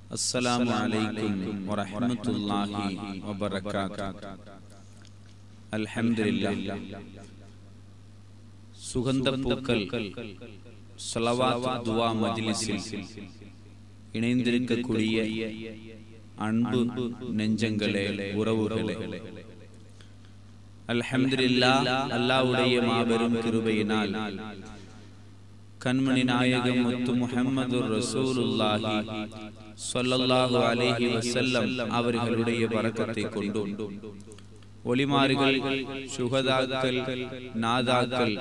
السلام عليكم ورحمة الله وبركاته الحمد لله சுகந்தப்பூக்கள் சலவாத் துவா மஜ்லிஸில் இணைந்திருக்கக்கூடிய அன்பு நெஞ்சங்களே உறவுகளே அல்ஹம்துலில்லா அல்லாஹ்வுடைய மாபெரும் கிருபையினால் கண்மணி நாயகம் முத்து முஹம்மது ரசூலுல்லாஹி ஸல்லல்லாஹு அலைஹி வஸல்லம் அவர்களுடைய பரக்கத்தை கொண்டும் ஒளிமாறுகள் சுகதாக்கள் நாதாக்கள்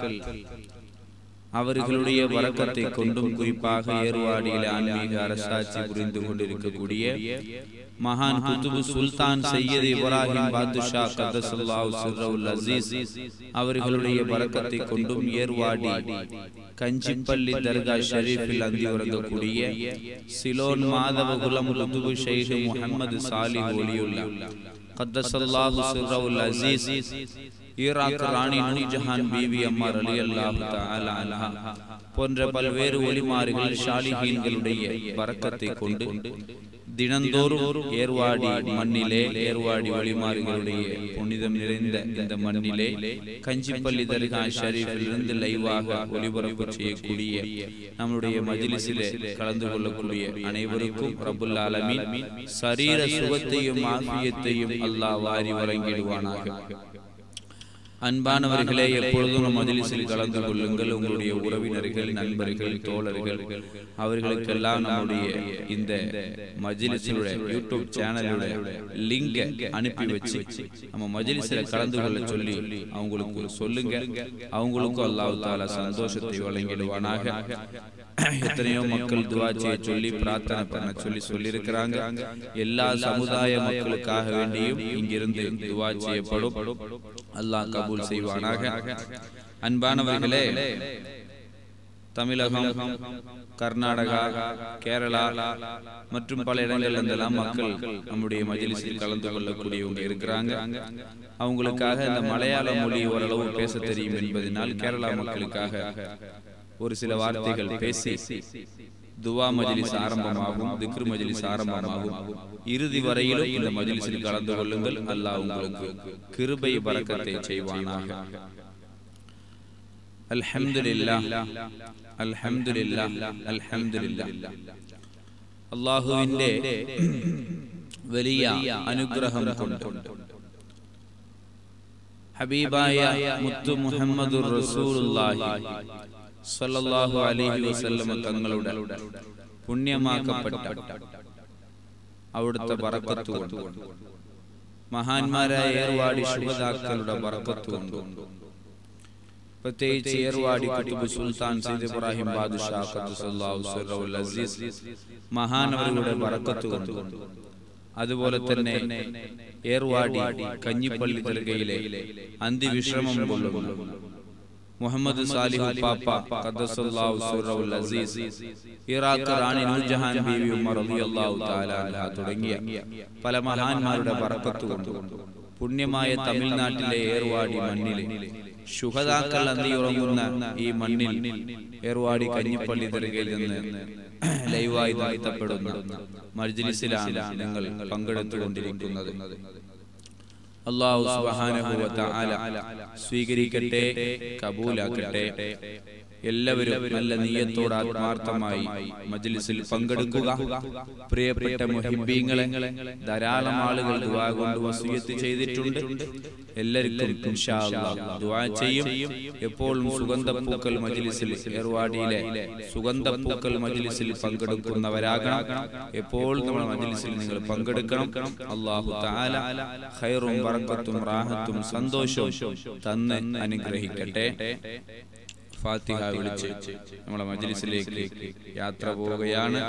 அவர்களுடைய வரக்கத்தை கொண்டும் குறிப்பாக ஏர்வாடியில் ஆன்மீக அரசாட்சி புரிந்து கொண்டிருக்கக்கூடிய மகான் குத்துபு சுல்தான் சையத் இப்ராஹிம் பாதுஷா கதசுல்லாஹு சிர்ரவுல் அசீஸ் அவர்களுடைய வரக்கத்தை கொண்டும் ஏர்வாடி கஞ்சிப்பள்ளி தர்கா ஷரீஃபில் அந்தி உறங்கக்கூடிய சிலோன் மாதவ குலம் குத்துபு ஷெய்க் முகமது சாலிஹ் ஒலியுல்லா கத்தசல்லாஹு சிர்ரவுல் அசீஸ் ஈராக் ராணி நூர்ஜஹான் பீவி அம்மார் அலி அல்லாஹு தஆலா அன்ஹா போன்ற பல்வேறு ஒளிமாறுகள் ஷாலிஹீன்களுடைய பரக்கத்தை கொண்டு தினந்தோறும் ஏர்வாடி மண்ணிலே ஏர்வாடி வழிமாறுகளுடைய புனிதம் நிறைந்த இந்த மண்ணிலே கஞ்சிப்பள்ளி தர்கா ஷரீஃபில் இருந்து லைவாக ஒளிபரப்பு செய்யக்கூடிய நம்முடைய மஜ்லிஸிலே கலந்து கொள்ளக்கூடிய அனைவருக்கும் ரபுல் ஆலமீன் சரீர சுகத்தையும் ஆஃபியத்தையும் அல்லாஹ் வாரி வழங்கிடுவானாக அன்பானவர்களே எப்பொழுதும் நம் மஜ்லிஸில் கலந்து கொள்ளுங்கள் உங்களுடைய உறவினர்கள் நண்பர்கள் தோழர்கள் அவர்களுக்கெல்லாம் நம்முடைய இந்த மஜ்லிஸினுடைய யூடியூப் சேனலுடைய லிங்கை அனுப்பி வச்சு நம்ம மஜ்லிஸில் கலந்து கொள்ள சொல்லி அவங்களுக்கு சொல்லுங்க அவங்களுக்கும் அல்லாஹ் தாலா சந்தோஷத்தை வழங்கிடுவானாக எத்தனையோ மக்கள் துவா செய்ய சொல்லி பிரார்த்தனை பண்ண சொல்லி சொல்லியிருக்கிறாங்க எல்லா சமுதாய மக்களுக்காக வேண்டியும் இங்கிருந்து துவா செய்யப்படும் அல்லாஹ் கபூல் செய்வானாக அன்பானவர்களே தமிழகம் கர்நாடகா கேரளா மற்றும் பல இடங்கள் இருந்தெல்லாம் மக்கள் நம்முடைய மஜிலிஸில் கலந்து கொள்ளக்கூடியவங்க இருக்கிறாங்க அவங்களுக்காக இந்த மலையாள மொழி ஓரளவு பேச தெரியும் என்பதனால் கேரளா மக்களுக்காக ஒரு சில வார்த்தைகள் பேசி துவா மஜ்லிஸ் ஆரம்பமாகும் திக்ரு மஜ்லிஸ் ஆரம்பமாகும் இறுதி வரையிலும் இந்த மஜ்லிஸில் கலந்து கொள்ளுங்கள் அல்லாஹ் உங்களுக்கு கிருபை பரக்கத்தை செய்வானாக அல்ஹம்துலில்லாஹ் அல்ஹம்துலில்லாஹ் അൽഹംദുലില്ലാഹ് അല്ലാഹുവിന്റെ വലിയ അനുഗ്രഹം കൊണ്ട് ഹബീബായ മുത്തു മുഹമ്മദുർ റസൂലുള്ളാഹി സല്ലല്ലാഹു അലൈഹി വസല്ലം തങ്ങളുടെ പുണ്യമാക്കപ്പെട്ട അവിടുത്തെ ബറക്കത്ത് കൊണ്ട് മഹാന്മാരായ ഏർവാടി ശുഭതാക്കളുടെ ബറക്കത്ത് കൊണ്ട് പ്രത്യേകിച്ച് ഏർവാടി കുത്തുബ് സുൽത്താൻ സയ്യിദ് ഇബ്രാഹിം ബാദുഷാ ഖദ്ദസല്ലാഹു സിർറഹുൽ അസീസ് മഹാനവരുടെ ബറക്കത്ത് കൊണ്ട് അതുപോലെ തന്നെ ഏർവാടി കഞ്ഞിപ്പള്ളി ദർഗയിലെ അന്തിവിശ്രമം കൊള്ളുന്നു മുഹമ്മദ് സാലിഹ് പാപ്പ ഖദ്ദസല്ലാഹു സിർറഹുൽ അസീസ് ഇറാഖ് റാണി നൂർജഹാൻ ബീവി ഉമർ റളിയല്ലാഹു തആല അൻഹ തുടങ്ങിയ പല മഹാന്മാരുടെ ബറക്കത്ത് കൊണ്ട് പുണ്യമായ തമിഴ്നാട്ടിലെ ഏർവാടി മണ്ണിലെ ശുഹതാക്കൾ അന്തിയുറങ്ങുന്ന ഈ മണ്ണിൽ ഏർവാടി കഞ്ഞിപ്പള്ളി ദർഗയിൽ നിന്ന് ലൈവായി നടത്തപ്പെടുന്ന മജ്ലിസിലാണ് നിങ്ങൾ പങ്കെടുത്തുകൊണ്ടിരിക്കുന്നത് അള്ളാഹു സുബ്ഹാനഹു വ തആല സ്വീകരിക്കട്ടെ കബൂലാക്കട്ടെ എല്ലാവരും നല്ല നീയത്തോട് ആത്മാർത്ഥമായി മജ്ലിസിൽ പങ്കെടുക്കുക പ്രിയപ്പെട്ട മുഹിബീങ്ങളെ ധാരാളം ആളുകൾ ദുആ കൊണ്ട് വസിയത്ത് ചെയ്തിട്ടുണ്ട് എല്ലാവർക്കും ഇൻഷാ അല്ലാഹ് ദുആ ചെയ്യും എപ്പോഴും സുഗന്ധപ്പൂക്കൾ മജ്ലിസിൽ ഏർവാടിയിലെ സുഗന്ധപ്പൂക്കൾ മജ്ലിസിൽ പങ്കെടുക്കുന്നവരാകണം എപ്പോഴും നമ്മുടെ മജ്ലിസിൽ നിങ്ങൾ പങ്കെടുക്കണം അല്ലാഹു തആല ഖൈറും ബറക്കത്തും റാഹത്തും സന്തോഷവും തന്ന് അനുഗ്രഹിക്കട്ടെ ഫാത്തിഹ വിളിച്ച് നമ്മളെ മജ്ലിസിലേക്ക് യാത്ര പോവുകയാണ്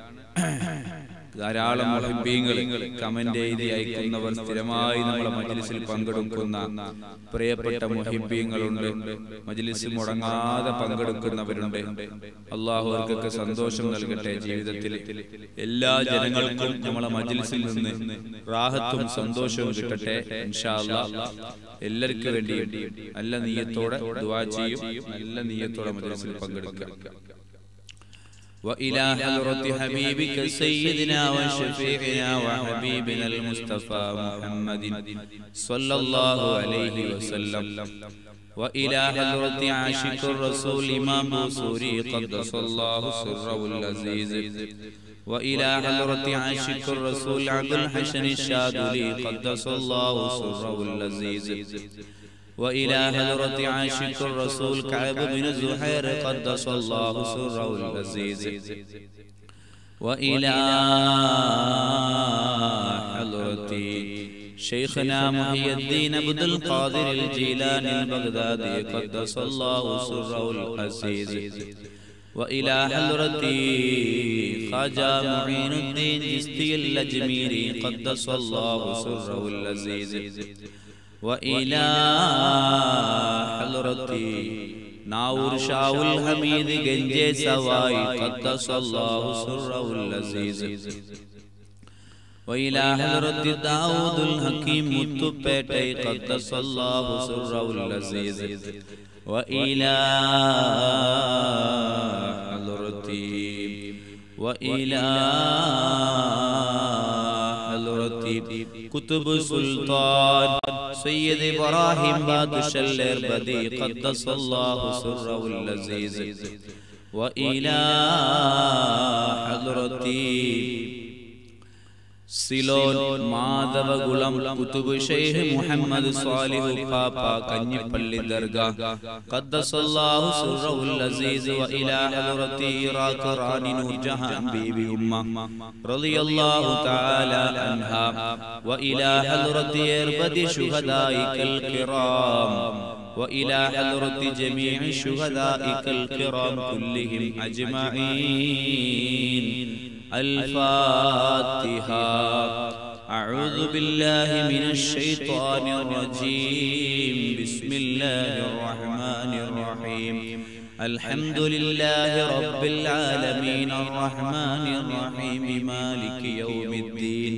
ധാരാളം മുഹബ്ബീങ്ങൾ കമന്റ് എഴുതി അയക്കുന്നവർ സ്ഥിരമായി നമ്മളെ മജ്ലിസിൽ പങ്കെടുക്കുന്ന പ്രിയപ്പെട്ട മുഹിബ്ബീങ്ങളുണ്ട് മജ്ലിസ് മുടങ്ങാതെ പങ്കെടുക്കുന്നവരുണ്ട് അള്ളാഹു അവർക്കൊക്കെ സന്തോഷം നൽകട്ടെ ജീവിതത്തിൽ എല്ലാ ജനങ്ങൾക്കും നമ്മളെ മജ്ലിസിൽ നിന്ന് റാഹത്തും സന്തോഷവും കിട്ടട്ടെ ഇൻഷാ അല്ലാഹ് എല്ലാവർക്കും വേണ്ടി നല്ല നീയത്തോടെ ദുആ ചെയ്യും നല്ല നീയത്തോടെ മജ്ലിസിൽ പങ്കെടുക്കുക وإلى حضرة حبيبك سيدنا وشفيعنا وحبيبنا المصطفى محمد صلى الله عليه وسلم وإلى حضرة عاشق الرسول إمام بوصوري قدس الله سره العزيز وإلى حضرة عاشق الرسول عبد الحسن الشاذلي قدس الله سره العزيز وإلى حضرة عاشق الرسول كعب بن زهير قدس الله سره العزيز وإلى حضرة شيخنا محي الدين عبد القادر الجيلاني البغدادي قدس الله سره العزيز وإلى حضرة خواجة معين الدين جستي الأجميري قدس الله سره العزيز وإلى حضرة ناور شاو الحميد گنجي سواي قدس الله سره العزيز وإلى حضرة داود الحكيم متبتي قدس الله سره العزيز وإلى حضرة وإلى حضرة كتب سلطان سيد إبراهيم بادش الإربدي قدس الله سره العزيز وإلى حضرة സിലോൻ മാധവകുളം കുത്തുബ് ഷെയ്ഖ് മുഹമ്മദ് സാലിഹ് പാപ്പ കഞ്ഞിപ്പള്ളി ദർഗ ഖദ്ദസല്ലാഹു സിർറഹുൽ അസീസ് വ ഇലാ ഹദ്റത്തി ഇറാഖ് റാണി നൂർജഹാൻ ബീബി ഉമ്മ റളിയല്ലാഹു തആല അൻഹാ വ ഇലാ ഹദ്റത്തി ഇർബദി ശുഹദായിക്കൽ കിറാം وإلى حضرة جميع شهدائك الكرام كلهم أجمعين الفاتحة أعوذ بالله من الشيطان الرجيم بسم الله الرحمن الرحيم الحمد لله رب العالمين الرحمن الرحيم مالك يوم الدين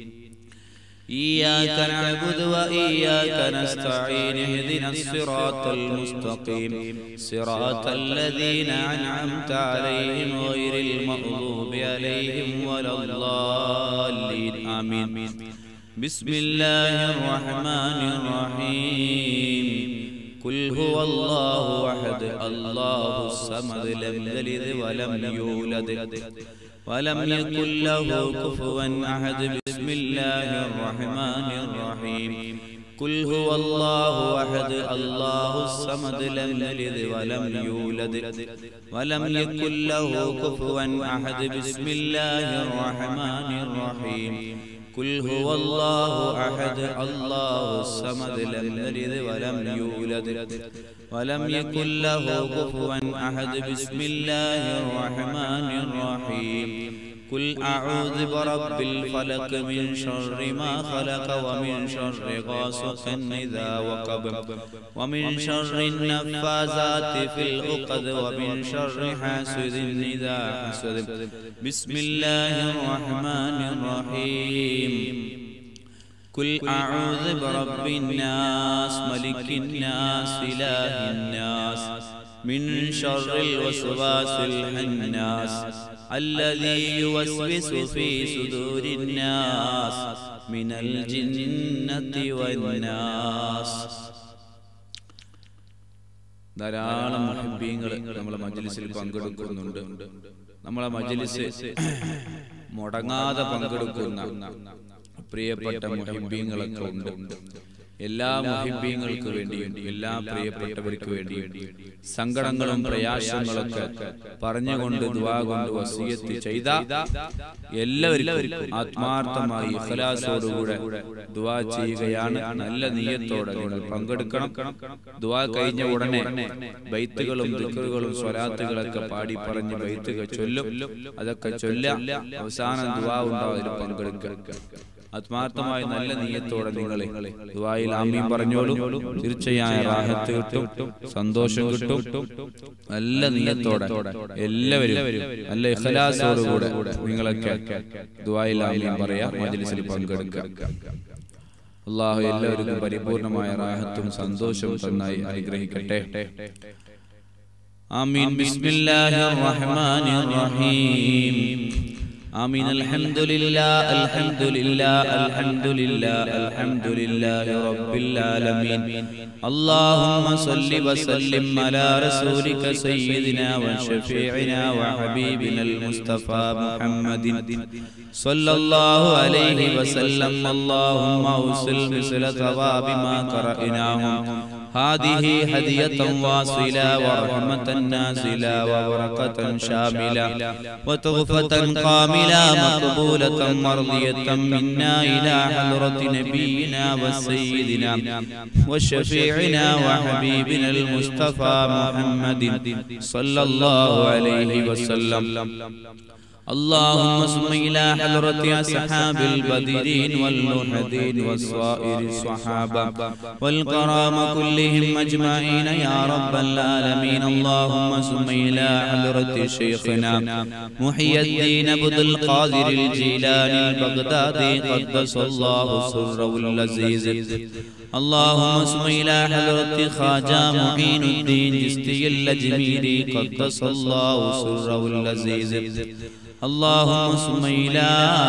إياك نعبد وإياك نستعين اهدنا الصراط المستقيم صراط الذين أنعمت عليهم غير المغضوب عليهم ولا الضالين آمين بسم الله الرحمن الرحيم قل هو الله أحد الله الصمد لم يلد ولم يولد ولم يكن له كفوا أحد بسم الله الرحمن الرحيم قل هو الله أحد الله الصمد لم يلد ولم يولد ولم يكن له كفوا أحد بسم الله الرحمن الرحيم قل هو الله أحد الله الصمد لم يلد ولم يولد ولم يكن له كفوا أحد بسم الله الرحمن الرحيم قل أعوذ برب الفلق من شر ما خلق ومن شر غاسق إذا وقب ومن شر النفاذات في العقد ومن شر حاسد إذا حسد بسم الله الرحمن الرحيم قل أعوذ برب الناس ملك الناس إله الناس من شر الوسواس الحناس الذي يوسوس في صدور الناس من الجنة والناس ധാരാളം മുഹബ്ബീങ്ങൾ നമ്മളെ മജ്ലിസിൽ പങ്കെടുക്കുന്നുണ്ട് നമ്മളെ മജ്ലിസ് മുടങ്ങാതെ പങ്കെടുക്കുന്ന പ്രിയപ്പെട്ട മുഹിബീങ്ങളൊക്കെ ഉണ്ട് എല്ലാ മുഹിബീങ്ങൾക്ക് വേണ്ടിയും എല്ലാ പ്രിയപ്പെട്ടവർക്ക് വേണ്ടിയും സങ്കടങ്ങളും പ്രയാസങ്ങളൊക്കെ പറഞ്ഞുകൊണ്ട് ദുവാ കൊണ്ട് വസീയത്ത് ചെയ്ത എല്ലാവർക്കും ആത്മാർത്ഥമായി ഇഖലാസോടുകൂടെ ദുവാ ചെയ്യുകയാണ് നല്ല നീയത്തോടെ നിങ്ങൾ പങ്കെടുക്കണം ദുവാ കഴിഞ്ഞ ഉടനെ ബൈത്തുകളും ദിക്കറുകളും സ്വലാത്തുകളൊക്കെ പാടി പറഞ്ഞ് ബൈത്തുകൾ ചൊല്ലും അതൊക്കെ ചൊല്ല അവസാനം ദുവാ ഉണ്ടാവും അതിൽ പങ്കെടുക്കുക ആത്മാർത്ഥമായി നല്ല നീയത്തോടെ നിങ്ങളെ ദുബായിൽ ആമീൻ പറഞ്ഞോളൂ തീർച്ചയായ റാഹത്ത് കിട്ടും സന്തോഷം കിട്ടും നല്ല നീയത്തോടെ എല്ലാവരും നല്ല ഇഖലാസോടുകൂടെ നിങ്ങളൊക്കെ ദുബായിൽ ആമീൻ പറയാ മജ്ലിസിൽ പങ്കെടുക്കുക അള്ളാഹു എല്ലാവർക്കും പരിപൂർണമായ റാഹത്തും സന്തോഷവും തന്നായി അനുഗ്രഹിക്കട്ടെ آمين بسم الله الرحمن الرحيم آمين الحمد لله الحمد لله الحمد لله الحمد لله رب العالمين اللهم صل وسلم على رسولك سيدنا وشفيعنا وحبيبنا المصطفى محمد صلى الله عليه وسلم اللهم اوصل مثل ثواب ما قرأناه هذه هدية واصلة ورحمة نازلة وبركة شاملة وتغفة قاملة مقبولة مرضية منا إلى حضرة نبينا وسيدنا وشفيعنا وحبيبنا المصطفى محمد صلى الله عليه وسلم اللهم صل إلى حضرة أصحاب البدرين والمهدين والصائر الصحابة والكرام كلهم أجمعين يا رب العالمين اللهم صل إلى حضرة شيخنا محي الدين عبد القادر الجيلاني البغدادي قدس الله سره العزيز اللهم صل إلى حضرة خواجة معين الدين جستي الأجميري قدس الله سره العزيز اللهم صل إلى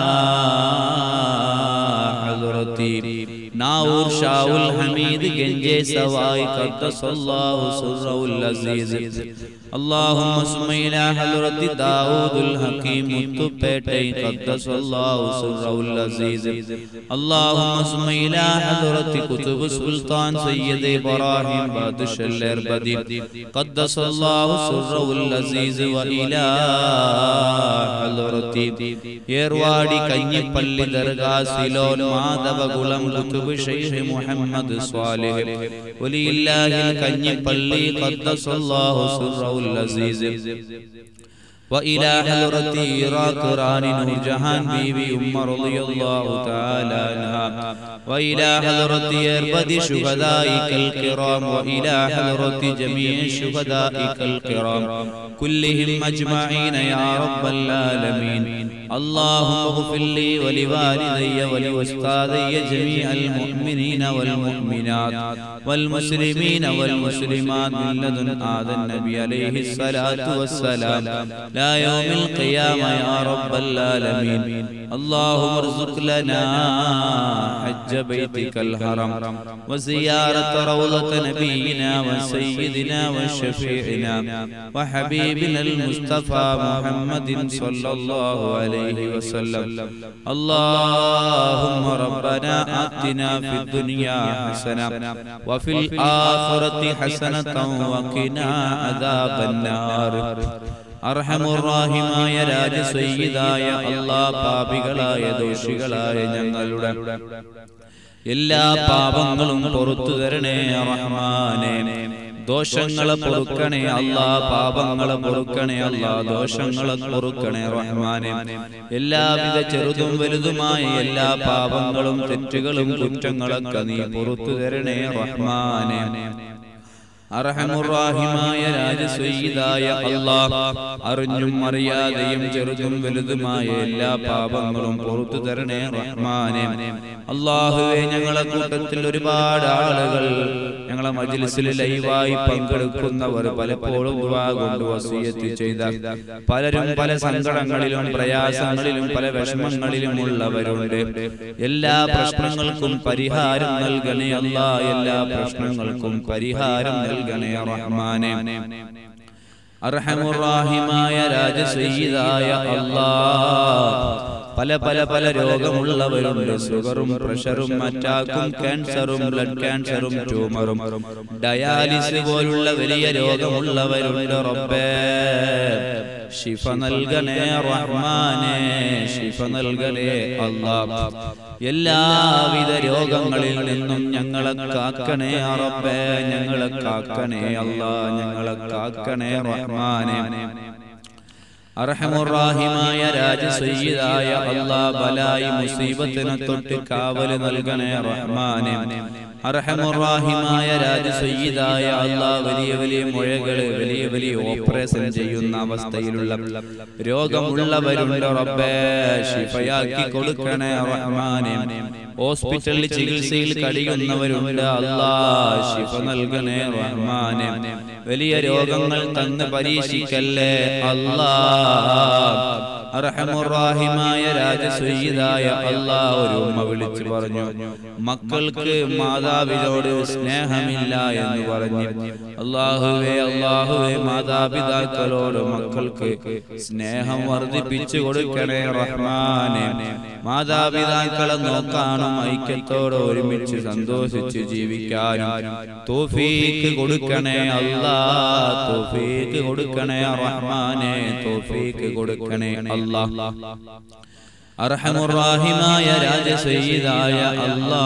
حضرتي ناور شاو الحميد جنجي سواي قدس الله سره العزيز اللهم صل إلى حضرة داود الحكيم متبتي قدس الله سره العزيز اللهم صل إلى حضرة كتب سلطان سيد إبراهيم بادش الأربدي قدس الله سره العزيز وإلى حضرة ഏർവാടി കഞ്ഞിപ്പള്ളി ദർഗാസിലോൻ മാധവകുളം കുത്തുബ് ഷെയ്ഖ് മുഹമ്മദ് സ്വാലിഹ് വലിയില്ലാഹിൽ കഞ്ഞിപ്പള്ളി ഖദ്ദസല്ലാഹു സിർറഹുൽ അസീസ് وإلى حضرة إراك ران نورجهان بيبي أم رضي الله تعالى عنها وإلى حضرة أربد شهدائك الكرام وإلى حضرة جميع شهدائك الكرام كلهم أجمعين يا رب العالمين اللهم اغفر لي ولوالدي ولأستاذي جميع المؤمنين والمؤمنات والمسلمين والمسلمات من لدن آدم النبي عليه الصلاة والسلام لا يوم القيامة يا رب العالمين اللهم ارزق لنا حج بيتك الحرم وزيارة روضة نبينا وسيدنا وشفيعنا وحبيبنا المصطفى محمد صلى الله عليه وسلم اللهم ربنا آتنا في الدنيا حسنة وفي الآخرة حسنة وقنا عذاب النار അർഹമുറാഹിമായ രാജസയ്യിദായ അല്ലാ പാപികളായ ദോഷികളായ ഞങ്ങളുടെ എല്ലാ പാപങ്ങളും പൊറത്തു തരണേ റഹ്മാനെ ദോഷങ്ങളെ പൊറുക്കണേ അല്ലാ പാപങ്ങളെ പൊറുക്കണേ അല്ലാ ദോഷങ്ങളെ പൊറുക്കണേ റഹ്മാനെ എല്ലാവിധ ചെറുതും വലുതുമായ എല്ലാ പാപങ്ങളും തെറ്റുകളും കുറ്റങ്ങളൊക്കെ നീ പൊറത്തു തരണേ റഹ്മാനെ അർഹമുറാഹിമായ രാജസ്വയ്യിദായ അല്ലാഹ് അറിഞ്ഞും അറിയാതെയും ചെറുതും വലുതുമായ എല്ലാ പാപങ്ങളും പുറത്തു തരണേ റഹ്മാനെ അള്ളാഹുവെ ഞങ്ങളെ കൂട്ടത്തിൽ ഒരുപാട് ആളുകൾ ഞങ്ങളെ മജ്ലിസിൽ ലൈവായി പങ്കെടുക്കുന്നവർ പലപ്പോഴും ദുആ കൊണ്ട് വസിയത്ത് ചെയ്ത പലരും പല സങ്കടങ്ങളിലും പ്രയാസങ്ങളിലും പല വിഷമങ്ങളിലും ഉള്ളവരുണ്ട് എല്ലാ പ്രശ്നങ്ങൾക്കും പരിഹാരം നൽകണേ അല്ലാ എല്ലാ പ്രശ്നങ്ങൾക്കും പരിഹാരം നൽകണേ റഹ്മാനെ അർഹമുറാഹിമായ രാജസയ്യിദായ അല്ലാ പല പല പല രോഗമുള്ളവരുണ്ട് ഷുഗറും പ്രഷറും അറ്റാക്കും ക്യാൻസറും ബ്ലഡ് ക്യാൻസറും ട്യൂമറും ഡയാലിസ് പോലുള്ള വലിയ രോഗമുള്ളവരുണ്ട് റബ്ബേ ശിഫ നൽകണേ റഹ്മാനെ ശിഫ നൽകണേ അല്ലാ എല്ലാവിധ രോഗങ്ങളിൽ നിന്നും ഞങ്ങളെ കാക്കണേ റബ്ബേ ഞങ്ങളെ കാക്കണേ അല്ലാ ഞങ്ങളെ കാക്കണേ റഹ്മാനെ അർഹമുറാഹിമായ രാജസയ്യിദായ അല്ലാ ബലായി മുസീബത്തിനെ തൊട്ട് കാവല് നൽകണേ റഹ്മാനെ അർഹമുറാഹിമായ രാജസയ്യിദായ അള്ളാഹ് വലിയ വലിയ മുഴകള് വലിയ വലിയ ഓപ്പറേഷൻ ചെയ്യുന്ന അവസ്ഥയിലുള്ള രോഗമുള്ളവരുണ്ട് റബ്ബേ ശിഫയാക്കി കൊടുക്കണേ റഹ്മാനെ ഹോസ്പിറ്റലിൽ ചികിത്സയിൽ കഴിയുന്നവരുണ്ട് അല്ലാ ശിഫ നൽകണേ റഹ്മാനെ വലിയ രോഗങ്ങൾ തന്ന് പരീക്ഷിക്കല്ലേ അല്ലാ അർഹമുറാഹിമായ രാജസുയ്യിദായ അല്ലാ ഒരു ഉമ്മ വിളിച്ചു പറഞ്ഞു മക്കൾക്ക് മാതാവിനോട് സ്നേഹമില്ല എന്ന് പറഞ്ഞു അള്ളാഹുവേ അള്ളാഹുവേ മാതാപിതാക്കളോട് മക്കൾക്ക് സ്നേഹം വർദ്ധിപ്പിച്ചു കൊടുക്കണേ റഹ്മാനെ മാതാപിതാക്കളെ നോക്കാനും ഐക്യത്തോടെ ഒരുമിച്ച് സന്തോഷിച്ച് ജീവിക്കാനും തോഫീക്ക് കൊടുക്കണേ അല്ലാ തോഫീക്ക് കൊടുക്കണേ റഹ്മാനെ തോഫീക്ക് കൊടുക്കണേ അല്ലാ അർഹമുറാഹിമായ രാജസയ്യിദായ അല്ലാ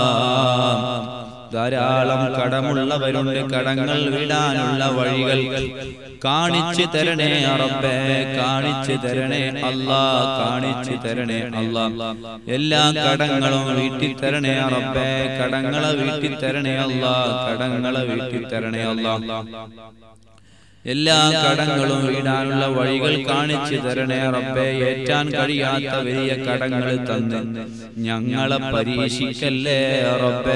ധാരാളം കടമുള്ളവരുണ്ട് കടങ്ങൾ വിടാനുള്ള വഴികൾ കാണിച്ചു തരണേ അറബേ കാണിച്ചു തരണേ അല്ലാ കാണിച്ചു തരണേ അല്ലാ എല്ലാ കടങ്ങളും വീട്ടിൽ തരണേ അറബേ കടങ്ങളെ വീട്ടിൽ തരണേ അല്ലാ കടങ്ങളെ വീട്ടിൽ തരണേ അല്ലാ എല്ലാ കടങ്ങളും വീടാനുള്ള വഴികൾ കാണിച്ചു തരണേ റബ്ബേ ഏറ്റാൻ കഴിയാത്ത വലിയ കടങ്ങൾ തന്ന് ഞങ്ങളെ പരീക്ഷിക്കല്ലേ റബ്ബേ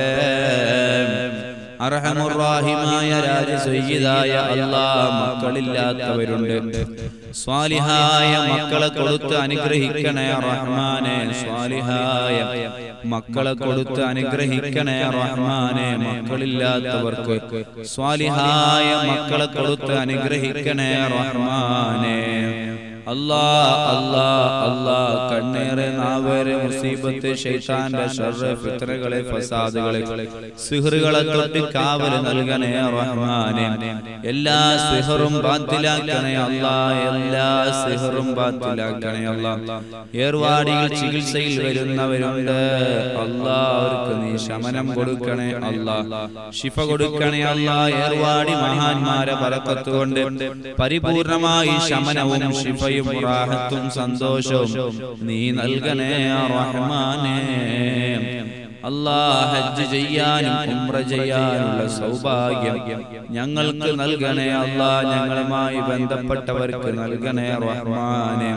അർഹമുറാഹിമായ രാജസയ്യിദായ അല്ലാ മക്കളില്ലാത്തവരുണ്ട് സ്വാലിഹായ മക്കളെ കൊടുത്ത് അനുഗ്രഹിക്കണേ റഹ്മാനെ സ്വാലിഹായ മക്കളെ കൊടുത്ത് അനുഗ്രഹിക്കണേ റഹ്മാനെ മക്കളില്ലാത്തവർക്ക് സ്വാലിഹായ മക്കളെ കൊടുത്ത് അനുഗ്രഹിക്കണേ റഹ്മാനെ അല്ലാ അല്ലാ അല്ലാ കണ്ണേറെ നാവേറെ മുസീബത്ത് ശൈത്താന്റെ ഷർറ് ഫിത്രകളെ ഫസാദുകളെ സിഹറുകളെ തൊട്ട് കാവല് നൽകണേ റഹ്മാനെ എല്ലാ സിഹറും ബാത്തിലാക്കണേ അല്ലാ എല്ലാ സിഹറും ബാത്തിലാക്കണേ അല്ലാ ഏർവാടിയിൽ ചികിത്സയിൽ വരുന്നവരുണ്ട് അല്ലാ അവർക്ക് നീ ശമനം കൊടുക്കണേ അല്ലാ ശിഫ കൊടുക്കണേ അല്ലാ ഏർവാടി മഹാന്മാരെ പറക്കത്തുകൊണ്ട് പരിപൂർണമായി ശമനവും ശിഫയും റാഹത്തും സന്തോഷവും നീ നൽകണേ റഹ്മാനേ അല്ലാ ഹജ്ജ് ചെയ്യാനും ഉംറ ചെയ്യാനുള്ള സൗഭാഗ്യം ഞങ്ങൾക്ക് നൽകണേ അല്ലാ ഞങ്ങളുമായി ബന്ധപ്പെട്ടവർക്ക് നൽകണേ റഹ്മാനെ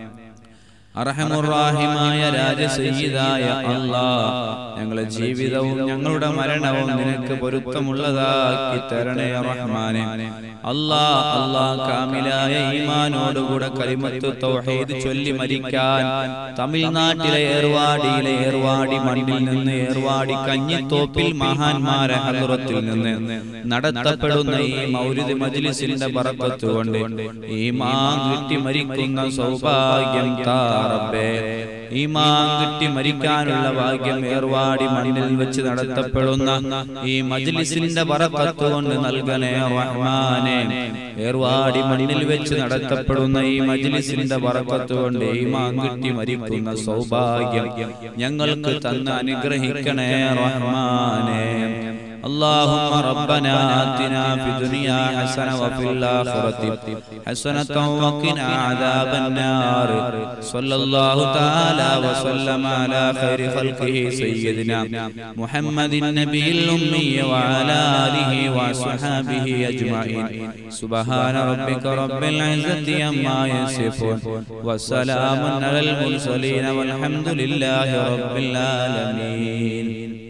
അർഹമുറാഹിമായ രാജസയ്യിദായ അല്ലാ ഞങ്ങളുടെ ജീവിതവും ഞങ്ങളുടെ മരണവും നിനക്ക് പൊരുത്തമുള്ളതാക്കി തരണേ റഹ്മാനെ അല്ലാ അല്ലാ കാമിലായ ഈമാനോടുകൂടെ കലിമത്ത് തൗഹീദ് ചൊല്ലി മരിക്കാൻ തമിഴ്നാട്ടിലെ ഏർവാടിയിലെ ഏർവാടി മണ്ണിൽ നിന്ന് ഏർവാടി കഞ്ഞിത്തോപ്പിൽ മഹാന്മാരെ ഹലുറത്തിൽ നിന്ന് നടത്തപ്പെടുന്ന ഈ മൗലിദ് മജ്ലിസിന്റെ ബറക്കത്ത് കൊണ്ട് ഈമാൻ കിട്ടി മരിക്കുന്ന സൗഭാഗ്യം താറബേ ഈമാൻ കിട്ടി മരിക്കാനുള്ള ഭാഗ്യം ഏർവാടി മണ്ണിൽ വെച്ച് നടത്തപ്പെടുന്ന ഈ മജ്ലിസിന്റെ ബറക്കത്ത് കൊണ്ട് നൽകണേ റഹ്മാനെ ഏർവാടി മണ്ണിൽ വെച്ച് നടത്തപ്പെടുന്ന ഈ മജ്ലിസിന്റെ ബറക്കത്ത് കൊണ്ട് ഈമാൻ കിട്ടി മരിക്കുന്ന സൗഭാഗ്യം ഞങ്ങൾക്ക് തന്ന് അനുഗ്രഹിക്കണേ റഹ്മാനെ اللهم ربنا آتنا في الدنيا حسنة وفي الآخرة حسنة وقنا عذاب النار صلى الله تعالى وسلم على خير خلقه سيدنا محمد النبي الأمي وعلى آله وصحابه أجمعين سبحان ربك رب العزة عما يصفون وسلام على المرسلين والحمد لله رب العالمين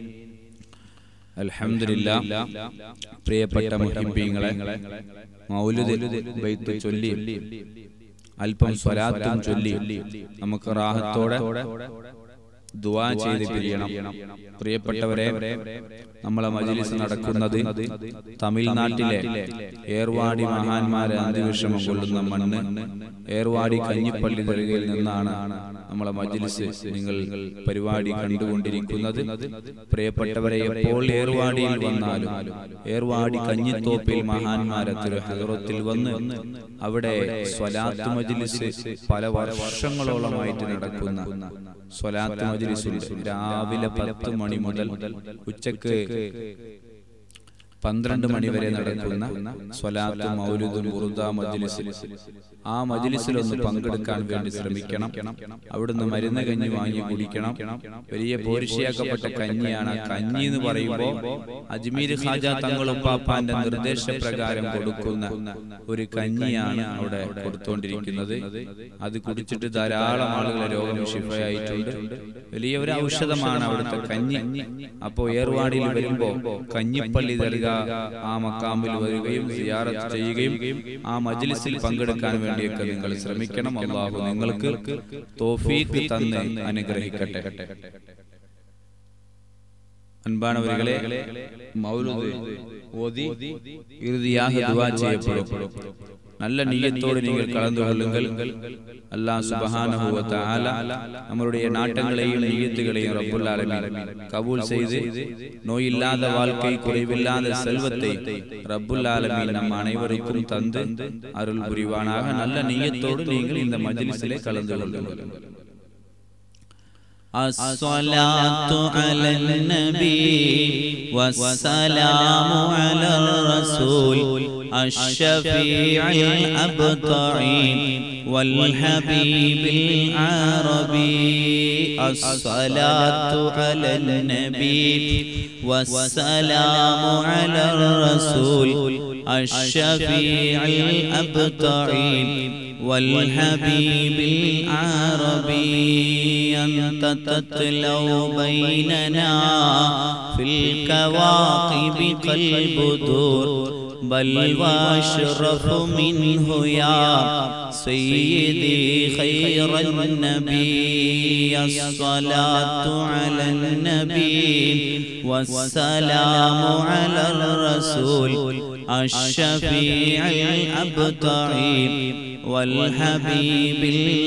അൽഹംദുലില്ല പ്രിയപ്പെട്ട മുഹിബീങ്ങളെ മൗലുദിൽ ബൈത്ത് ചൊല്ലി അല്പം സ്വലാത്തും ചൊല്ലി നമുക്ക് റാഹത്തോടെ ദുആ ചെയ്ത് പിരിയണം പ്രിയപ്പെട്ടവരെ നമ്മളെ മജ്ലിസ് നടക്കുന്നത് തമിഴ്നാട്ടിലെ ഏർവാടി മഹാന്മാരെ അന്തിവിഷമം കൊള്ളുന്ന മണ്ണ് ഏർവാടി കഞ്ഞിപ്പള്ളി ദർഗയിൽ നിന്നാണ് നമ്മളെ മജ്ലിസ് നിങ്ങൾ പരിപാടി കണ്ടുകൊണ്ടിരിക്കുന്നത് പ്രിയപ്പെട്ടവരെ എപ്പോൾ ഏർവാടിയിൽ വന്നാലും ഏർവാടി കഞ്ഞിത്തോപ്പിൽ മഹാന്മാരെ തിരുഹറത്തിൽ വന്ന് അവിടെ സ്വലാത്ത് മജ്ലിസ് പല വർഷങ്ങളോളമായിട്ട് നടക്കുന്ന സ്വലാത്ത് മജ്ലിസുണ്ട് രാവിലെ പത്ത് മണി മുതൽ ഉച്ചക്ക് പന്ത്രണ്ട് മണി വരെ നടക്കുന്ന സ്വലാത്ത് മൗലുദും ഉറുദ മജ്ലിസിൽ ആ മജ്ലിസിൽ ഒന്ന് പങ്കെടുക്കാൻ വേണ്ടി ശ്രമിക്കണം അവിടുന്ന് മരുന്ന് കഞ്ഞി വാങ്ങി കുടിക്കണം വലിയ പോരിശയാക്കപ്പെട്ട കഞ്ഞിയാണ് ആ കഞ്ഞി എന്ന് പറയുമ്പോൾ അജ്മീർ ഖാജ തങ്ങളുപ്പാപ്പാന്റെ നിർദ്ദേശപ്രകാരം കൊടുക്കുന്ന ഒരു കഞ്ഞിയാണ് അവിടെ കൊടുത്തുകൊണ്ടിരിക്കുന്നത് അത് കുടിച്ചിട്ട് ധാരാളം ആളുകളെ രോഗം ശിഫയായിട്ടുണ്ട് വലിയ ഒരു ഔഷധമാണ് അവിടുത്തെ കഞ്ഞി അപ്പോ ഏർവാടിയിൽ വരുമ്പോ കഞ്ഞിപ്പള്ളി നൽകുക ആ മക്കാമിൽ വരികയും സിയാറത്ത് ചെയ്യുകയും ആ മജ്ലിസിൽ പങ്കെടുക്കാൻ വേണ്ടിയൊക്കെ നിങ്ങൾ ശ്രമിക്കണം അള്ളാഹു നിങ്ങൾക്ക് തോഫീക്ക് തന്ന് അനുഗ്രഹിക്കട്ടെ അൻപാണവരികളെ മൗലുദ് ഓതി ഇറുതിയാഹ ദുആ ചെയ്യപ്പെടും നല്ല നീയത്തോട് നിങ്ങൾ കലർന്നു കൊള്ളുங்கள் അല്ലാഹ് സുബ്ഹാനഹു വ തആല നമ്മളുടെ നാട്ടങ്ങളെയും നീയത്തുകളെയും റബ്ബുൽ ആലമീൻ കബൂൽ ചെയ്ത് நோயில்லாத வாழ்க்கை குறைவில்லாத செல்வத்தை ரப்புல் ஆலமீன் நம் அனைவருக்கும் தந்து அருள் புரிவானாக நல்ல நீயத்தோடு நீங்கள் இந்த மஜ்லிஸிலே கலந்து கொள்ளுங்கள் الصلاة على النبي والسلام على الرسول الشفيع الأبطعين والحبيب العربي الصلاة على النبي والسلام على الرسول الشفيع الأبطعين والحبيب العربي أنت تتلو بيننا في الكواكب كالبدور بل واشرف منه يا سيدي خير النبي الصلاة على النبي والسلام على الرسول الشفيع الأبطعي والحبيب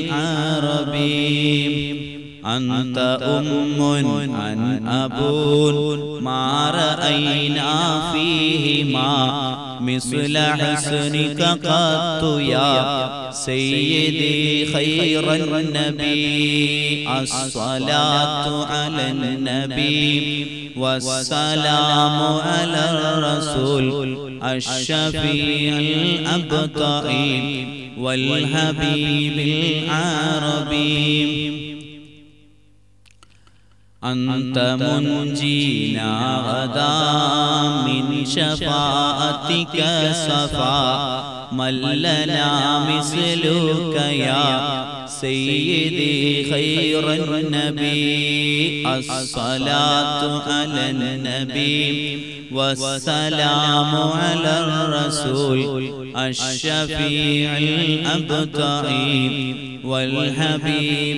العربي أنت أم عن أبون ما رأينا فيهما مثل حسنك قط يا سيدي خير النبي الصلاة على النبي والسلام على الرسول الشفيع الأبطئ والحبيب العربي أنت منجينا غدا من شفاعتك صفا من لنا مثلك يا سيدي خير النبي الصلاة على النبي والسلام على الرسول الشفيع الأبطئ والحبيب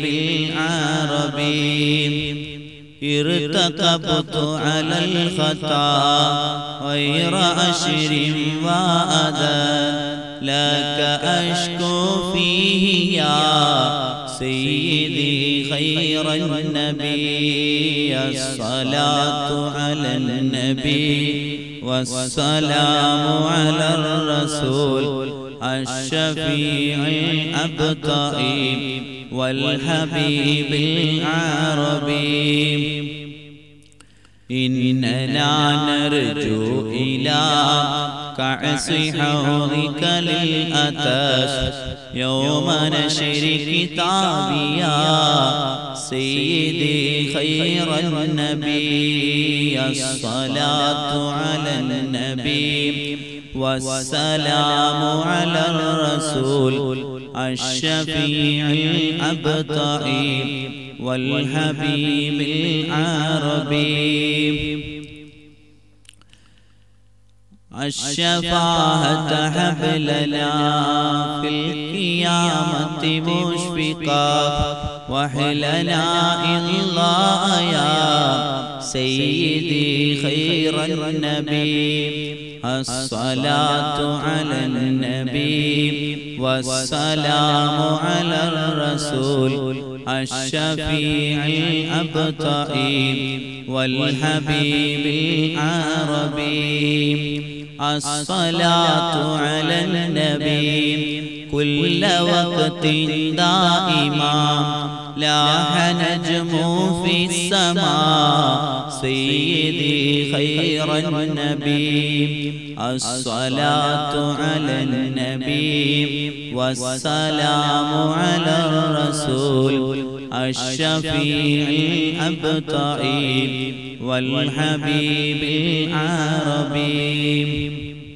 العربي ارتكبت على الخطا غير أشر وأذى لك أشكو فيه يا سيدي خير النبي الصلاة على النبي والسلام على الرسول الشفيع الأبطئ والحبيب العربي إننا نرجو إلى كعس حوضك للأتاش يوم نشر كتابي يا سيدي خير النبي الصلاة على النبي والسلام على الرسول الشفيع الأبطئ والحبيب العربي الشفاعة حبلنا في القيامة مشفقا وحلنا الله يا سيدي خير النبي الصلاة على النبي والسلام على الرسول الشفيع الأبطئ والحبيب العربي الصلاة على النبي كل وقت دائما لاح نجم في السماء سيدي خير النبي الصلاة على النبي والسلام على الرسول الشفيع الأبطئ والحبيب العربي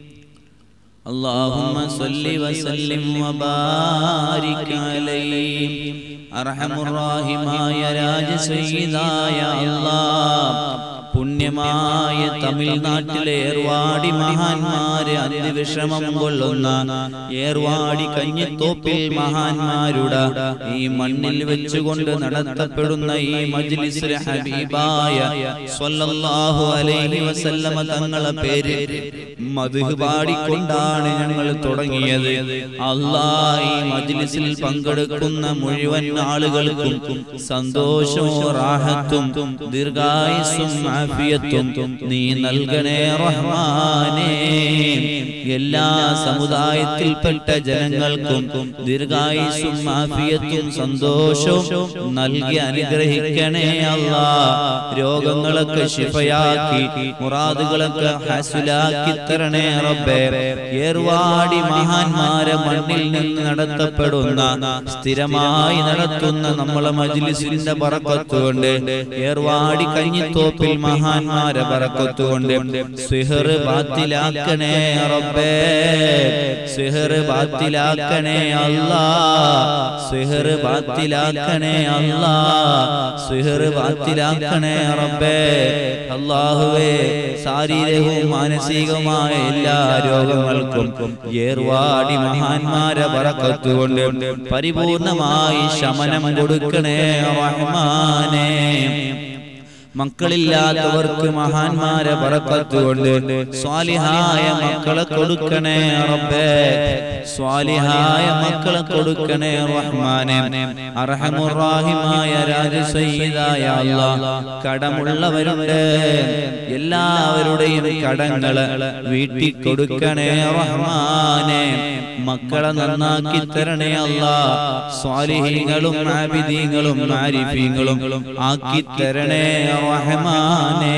اللهم صل وسلم وبارك عليه أرحم الراحماയ രാജസയ്യിദായ അല്ലാഹ് പുണ്യമായ തമിഴ്നാട്ടിലെ ഏർവാടി മഹാന്മാരെ അതിവിഷമം കൊള്ളുന്ന ഏർവാടി കഞ്ഞിത്തോപ്പിൽ മഹാന്മാരുടെ ഈ മണ്ണിൽ വെച്ചുകൊണ്ട് നടത്തപ്പെടുന്ന ഈ മജ്ലിസിലെ ഹബീബായ സ്വല്ലല്ലാഹു അലൈഹി വസല്ലമ തങ്ങളെ പേര് മധു പാടിക്കൊണ്ടാണ് ഞങ്ങൾ തുടങ്ങിയത് അല്ലാ ഈ മജ്ലിസിൽ പങ്കെടുക്കുന്ന മുഴുവൻ ആളുകൾക്കും സന്തോഷവും റാഹത്തും ദീർഘായുസ്സും ആഫിയത്തും നീ നൽകണേ റഹ്മാനേ എല്ലാ സമുദായത്തിൽപ്പെട്ട ജനങ്ങൾക്കും ദീർഘായുസ്സും ആഫിയത്തും സന്തോഷവും നൽകി അനുഗ്രഹിക്കണേ അല്ലാ രോഗങ്ങളൊക്കെ ശിഫയാക്കി മുറാദുകളൊക്കെ ഹസുലാക്കി തരണേ റബ്ബേ ഏർവാടി മഹാന്മാരെ മണ്ണിൽ നിന്ന് നടത്തപ്പെടുന്ന സ്ഥിരമായി നടത്തുന്ന നമ്മളെ മജ്ലിസിന്റെ പറക്കത്തുകൊണ്ട് ഏർവാടി കഞ്ഞിത്തോപ്പിൽ മഹാന്മാരെ പറക്കത്തുകൊണ്ട് സിഹർ ബാത്തിലാക്കണേ റബ്ബേ സിഹർ ബാത്തിലാക്കണേ അല്ലാ സിഹർ ബാത്തിലാക്കണേ അല്ലാ സിഹർ ബാത്തിലാക്കണേ റബ്ബേ അല്ലാഹുവേ ശാരീരികവും മാനസികവുമായ എല്ലാ രോഗങ്ങൾക്കും ഏർവാടി മഹാന്മാരെ പറക്കത്തുകൊണ്ട് പരിപൂർണമായി ശമനം കൊടുക്കണേ റഹ്മാനേ മക്കളില്ലാത്തവർക്ക് മഹാന്മാരെ പറക്കത്തുകൊണ്ട് സ്വാലിഹായ മക്കളെ കൊടുക്കണേ റബ്ബേ സ്വാലിഹായ മക്കളെ കൊടുക്കണേ റഹ്മാനെ അർഹമുറാഹിമായ രാജസയ്യിദായ അല്ലാഹ് കടമുള്ളവരുണ്ട് എല്ലാവരുടെയും കടങ്ങള് വീട്ടിൽ കൊടുക്കണേ റഹ്മാനെ മക്കളെ നന്നാക്കി തരണേ അല്ല സ്വാലിഹീങ്ങളും ആബിദീങ്ങളും ആരിഫീങ്ങളും ആക്കി തരണേ റഹ്മാനേ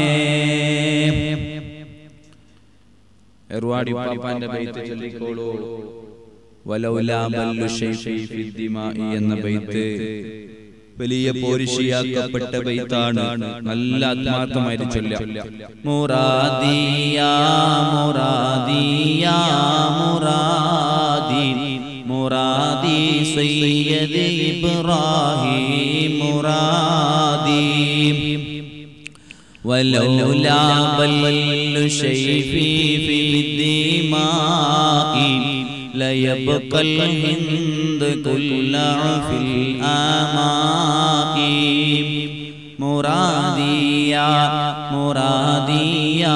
എർവാടി പാപ്പാന്റെ ബൈത്ത് ചൊല്ലിക്കോളൂ വലൗലാ ബല്ലു ശൈഫി ഫിദ്ദിമായി എന്ന ബൈത്ത് വലിയ പോരിഷിയാക്കപ്പെട്ട ബൈത്താണ് നല്ല ആത്മാർത്ഥമായിട്ട് ചൊല്ലാം മുറാദിയ മുറാദിയ മുറാദി മുറാദി സയ്യദ് ഇബ്രാഹിം മുറാദി ولولا بل شيفي في الدماء ليبقى الهند كل في الآماء مرادي يا مرادي يا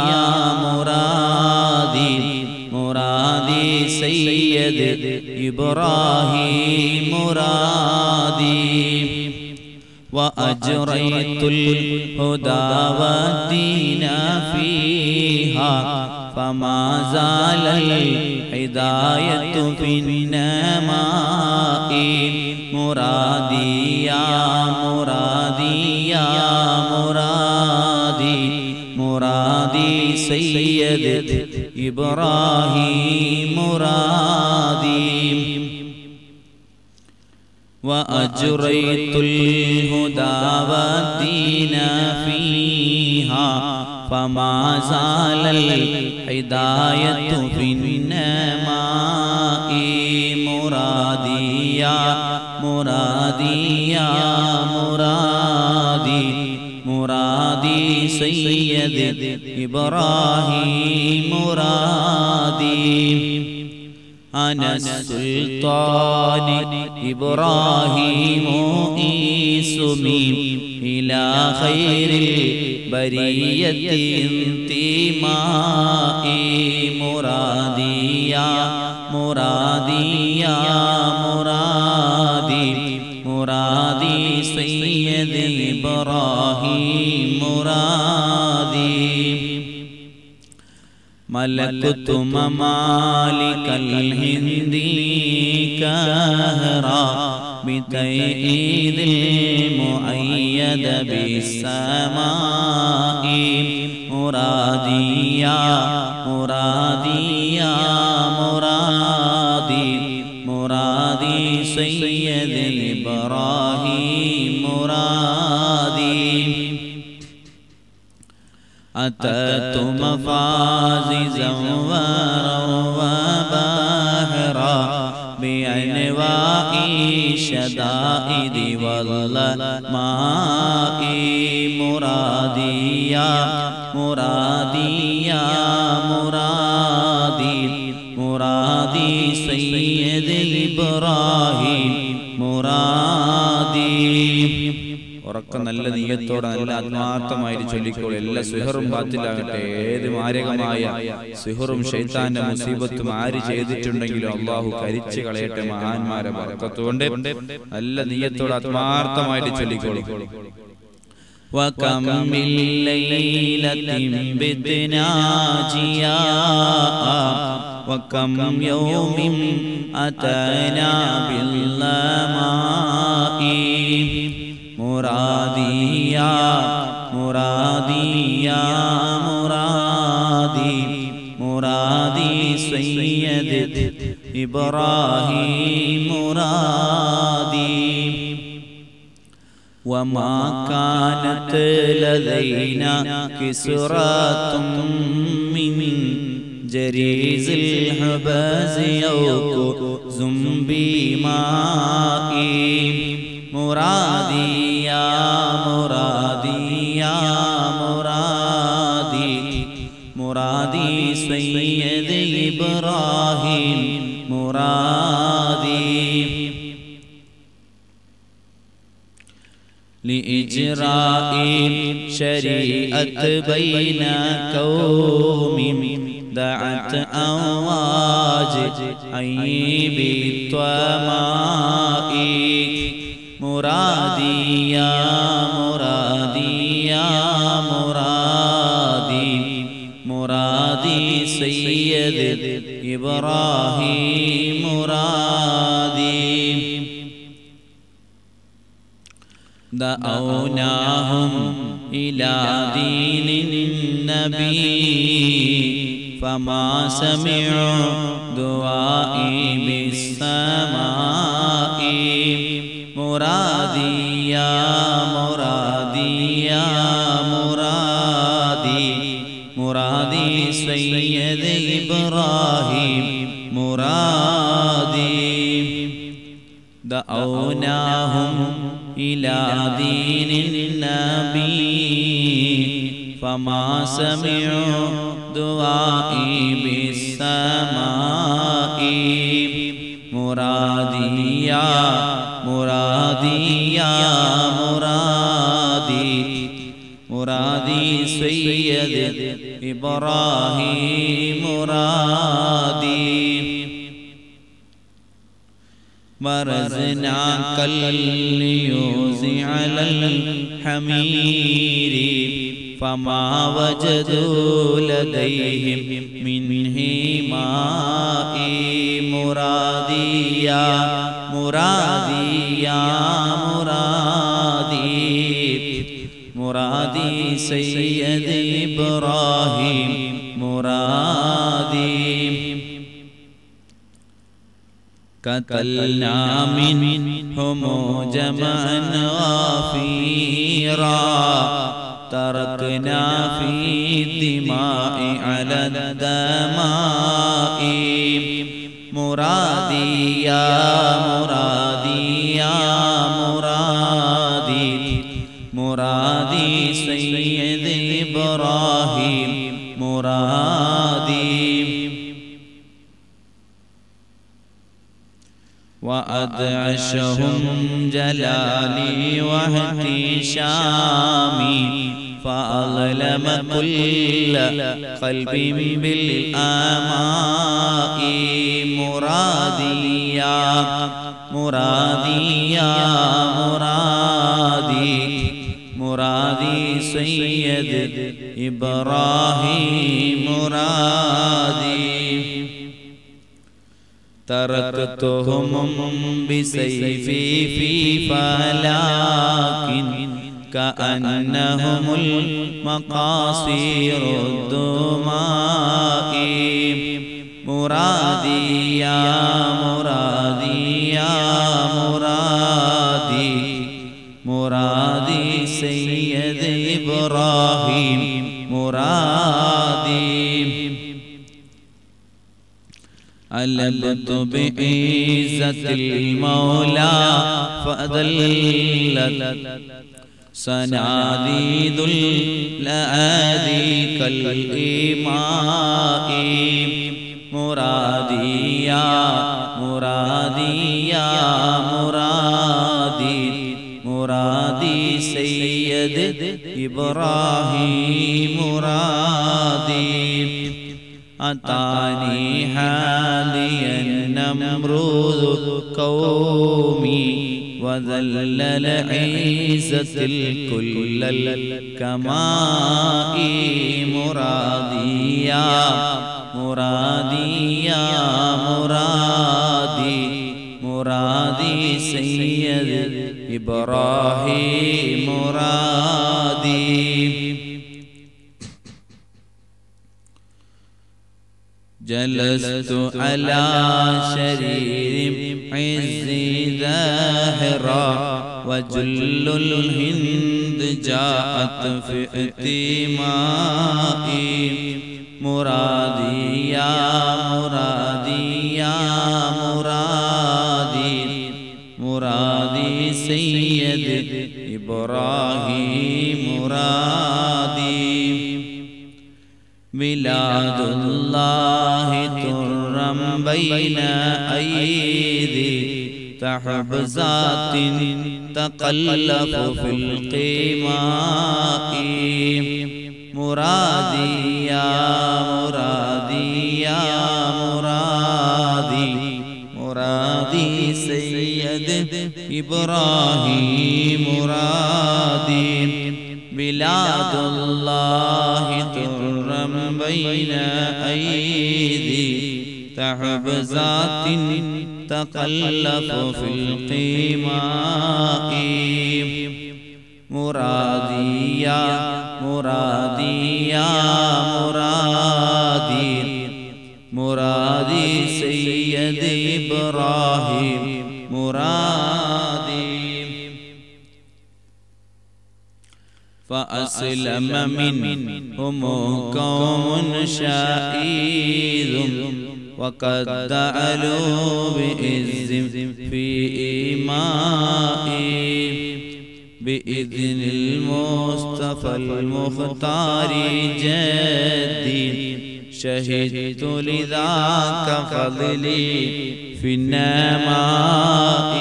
مرادي مرادي سيد إبراهيم مرادي وأجريت الهدى والدين فيها فما زال الهداية في النماء مرادي يا مرادي يا مرادي مرادي سيد إبراهيم مرادي وأجريت الهدى والدين فيها فما زال الهداية في النماء مرادي يا مرادي يا مرادي مرادي سيد إبراهيم مرادي أنا السلطان إبراهيم اسمي إلى خير البرية انتمائي مرادي يا مرادي يا مرادي مرادي سيد إبراهيم مرادي ملكت ممالك الهند كهرا بتيئيد المؤيد بالسماء مرادي يا مرادي يا مرادي مرادي سيد إبراهيم مرادي أتت مفاززا وباهرا بأنواع الشدائد والماء مرادي يا مرادي يا مرادي مرادي سيد إبراهيم مرادي ഉറക്കം നല്ല നീയത്തോടെ നല്ല ആത്മാർത്ഥമായിട്ട് ചൊല്ലിക്കോളൂ എല്ലാ സുഹറും ബാത്തിലാകട്ടെ ഏത് മാരകമായ സുഹറും ഷെയ്ത്താന്റെ മുസീബത്തും ആര് ചെയ്തിട്ടുണ്ടെങ്കിലും അള്ളാഹു കരിച്ചു കളയട്ടെ മഹാന്മാരെ വർക്കത്തുകൊണ്ട് നല്ല നീയത്തോടെ ആത്മാർത്ഥമായിട്ട് ചൊല്ലിക്കോളൂ وكم من ليلة بتنا جياء وكم يوم أتينا بالماء مرادي يا مرادي يا مرادي مرادي سيد إبراهيم مرادي وما كانت لدينا كسرة من جريز الحباز يوك زنبي مائي مرادي يا مرادي يا مرادي مرادي سيد إبراهيم مرادي لإجراء شريعة بين قوم دعت أواج عيب الطماء مرادي يا مرادي يا مرادي مرادي سيد إبراهيم مرادي دعوناهم إلى دين النبي فما سمعوا دعائي بالسماء مرادي يا مرادي يا مرادي مرادي سيد إبراهيم مرادي دعوناهم إلى دين النبي فما سمعوا دعائي بالسماء مرادي يا مرادي يا مرادي مرادي سيد إبراهيم مرادي ورزناك اليوز على الحمير فما وجدوا لديهم من ماء مرادي يا مرادي يا مرادي مرادي سيد إبراهيم مرادي قتلنا منهم جمعا غفيرا تركنا في الدماء على الدماء مرادي يا مرادي يا مرادي مرادي سيد إبراهيم مرادي وأدعشهم جلالي واحتشامي فأظلم كل قلب بالآماء مرادي يا مرادي يا مرادي مرادي سيد إبراهيم مرادي تركتهم بسيفي في فلاك كأنهم المقاصير الدماء مرادي يا مرادي يا مرادي مرادي سيد إبراهيم مرادي ألبت بعزة المولى فأذلت سناديد الأعادي كالإماء مرادي يا مرادي يا مرادي مرادي سيد إبراهيم مرادي أتاني هاديا نمرود قومي وذلل عيسى الكل الكماء مرادي يا مرادي يا مرادي مرادي سيد إبراهيم مرادي جلست على شرير عز ذاهرا وجل الهند جاءت في اتمائي مرادي يا مرادي يا مرادي مرادي سيد إبراهيم مرادي ميلاد الله ترم بين أيدي تحبزات تقلف في القماء مرادي يا مرادي يا مرادي مرادي سيد إبراهيم مرادي بلاد الله ترم بين أيدي تحبزات تقلف في القماء مرادي يا مرادي يا مرادي مرادي سيد إبراهيم مرادي فأسلم منهم قوم شائذ وقد دعلوا بإذ في إيماء بإذن المصطفى المختار جدي شهدت لذاك فضلي في النماء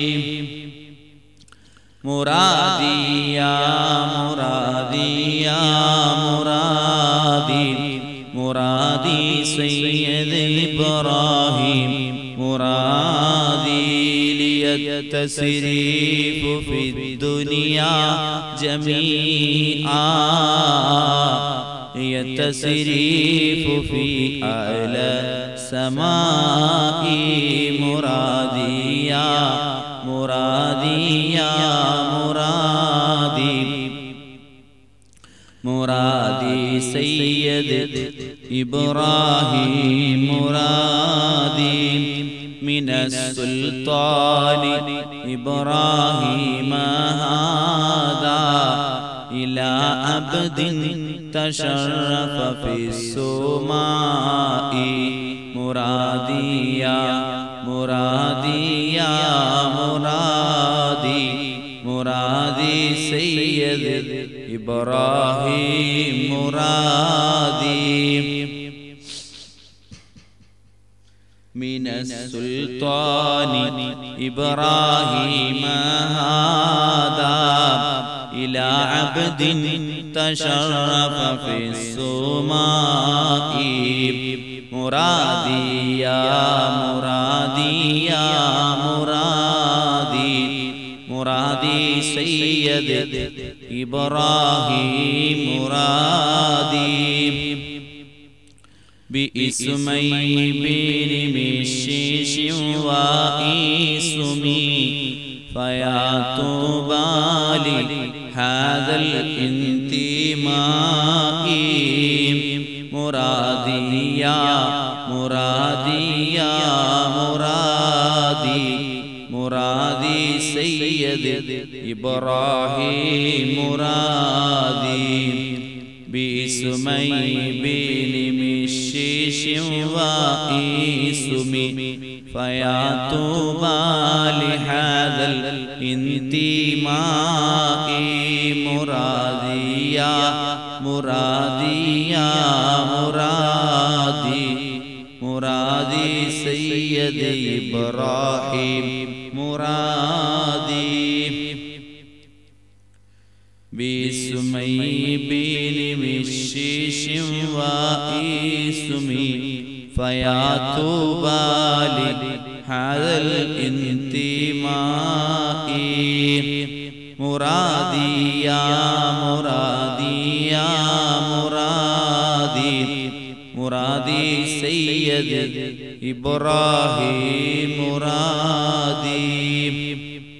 مرادي يا مرادي يا مرادي مرادي سيد إبراهيم مرادي لي التسريف في الدنيا جميعا هي التسريف في أعلى سماء مرادي يا مرادي يا مرادي مرادي سيد إبراهيم مرادي من السلطان إبراهيم هذا إلى عبد تشرف في السماء مرادي يا مرادي يا مرادي مرادي سيد إبراهيم مرادي من السلطان إبراهيم هذا إلى عبد تشرف في السماء مرادي يا مرادي يا مرادي مرادي سيد إبراهيم مرادي باسمي بن مشيش وإسمي فيا طوبى لهذا الانتماء مرادي يا مرادي يا مرادي مرادي سيد إبراهيم مرادي باسمي بن مشيش وإسمي فيا طوبى لهذا الانتماء مرادي يا مرادي يا مرادي مرادي سيد إبراهيم مرادي باسمي بن مشيش وإسمي فيا طوبى لهذا الانتماء مرادي يا مرادي يا مرادي مرادي سيد إبراهيم مرادي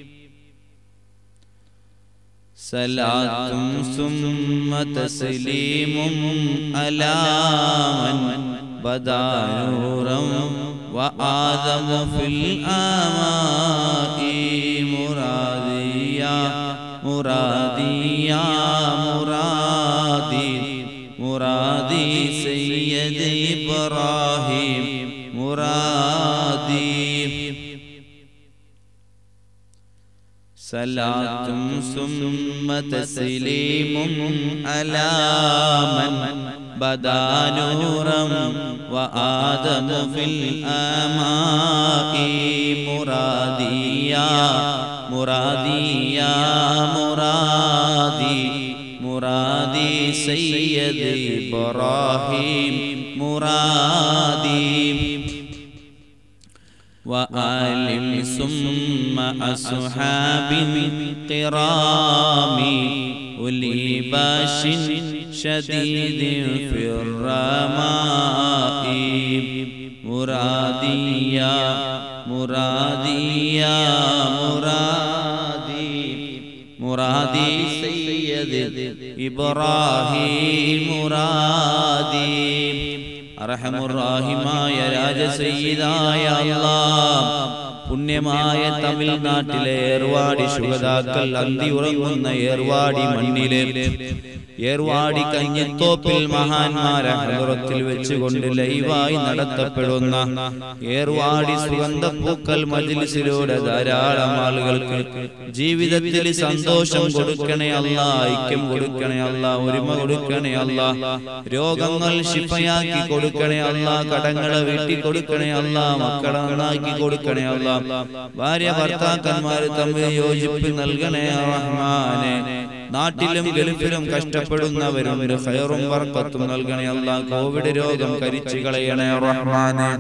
صلاة ثم تسليم على من بدا نورا وآدم في الآماء مرادي يا مرادي يا مرادي مرادي سيد إبراهيم مرادي صلاة ثم تسليم على من بدا نورا وآدم في الآماء مرادي يا مرادي يا مرادي مرادي سيد إبراهيم مرادي وآل ثم أصحاب قرام أولي باش شديد في الرماء مرادي يا مرادي يا مرادي مرادي سيد إبراهيم مرادي അറഹമുറാഹിമായ രാജസയ്യിദായ അല്ലാഹ് പുണ്യമായ തമിഴ്നാട്ടിലെ ഏർവാടി ശുഹതാക്കൾ അന്തി ഉറങ്ങുന്ന ഏർവാടി മണ്ണിലെ ഏർവാടി കഞ്ഞിത്തോപ്പിൽ മഹാന്മാരെ ഹലറത്തിൽ വെച്ചുകൊണ്ട് ലൈവായി നടത്തപ്പെടുന്ന ഏർവാടി സുഗന്ധപ്പൂക്കൽ മജിലിസിലൂടെ ധാരാളം ആളുകൾക്ക് ജീവിതത്തിൽ സന്തോഷം കൊടുക്കണേ അല്ല ഐക്യം കൊടുക്കണേ അല്ല ഒരുമ കൊടുക്കണേ അല്ല രോഗങ്ങൾ ശിഫയാക്കി കൊടുക്കണേ അല്ല കടങ്ങളെ വീട്ടി കൊടുക്കണേ അല്ല മക്കളെ നന്നാക്കി കൊടുക്കണേ അല്ല ഭാര്യ ഭർത്താക്കന്മാര് തമ്മിൽ യോജിപ്പ് നൽകണേ റഹ്മാനെ നാട്ടിലും ഗൾഫിലും കഷ്ടപ്പെടുന്നവരുണ്ട് ഹൈറും വർക്കത്തും നൽകണേ അല്ല കോവിഡ് രോഗം കരിച്ചു കളയണേ റഹ്മാനെ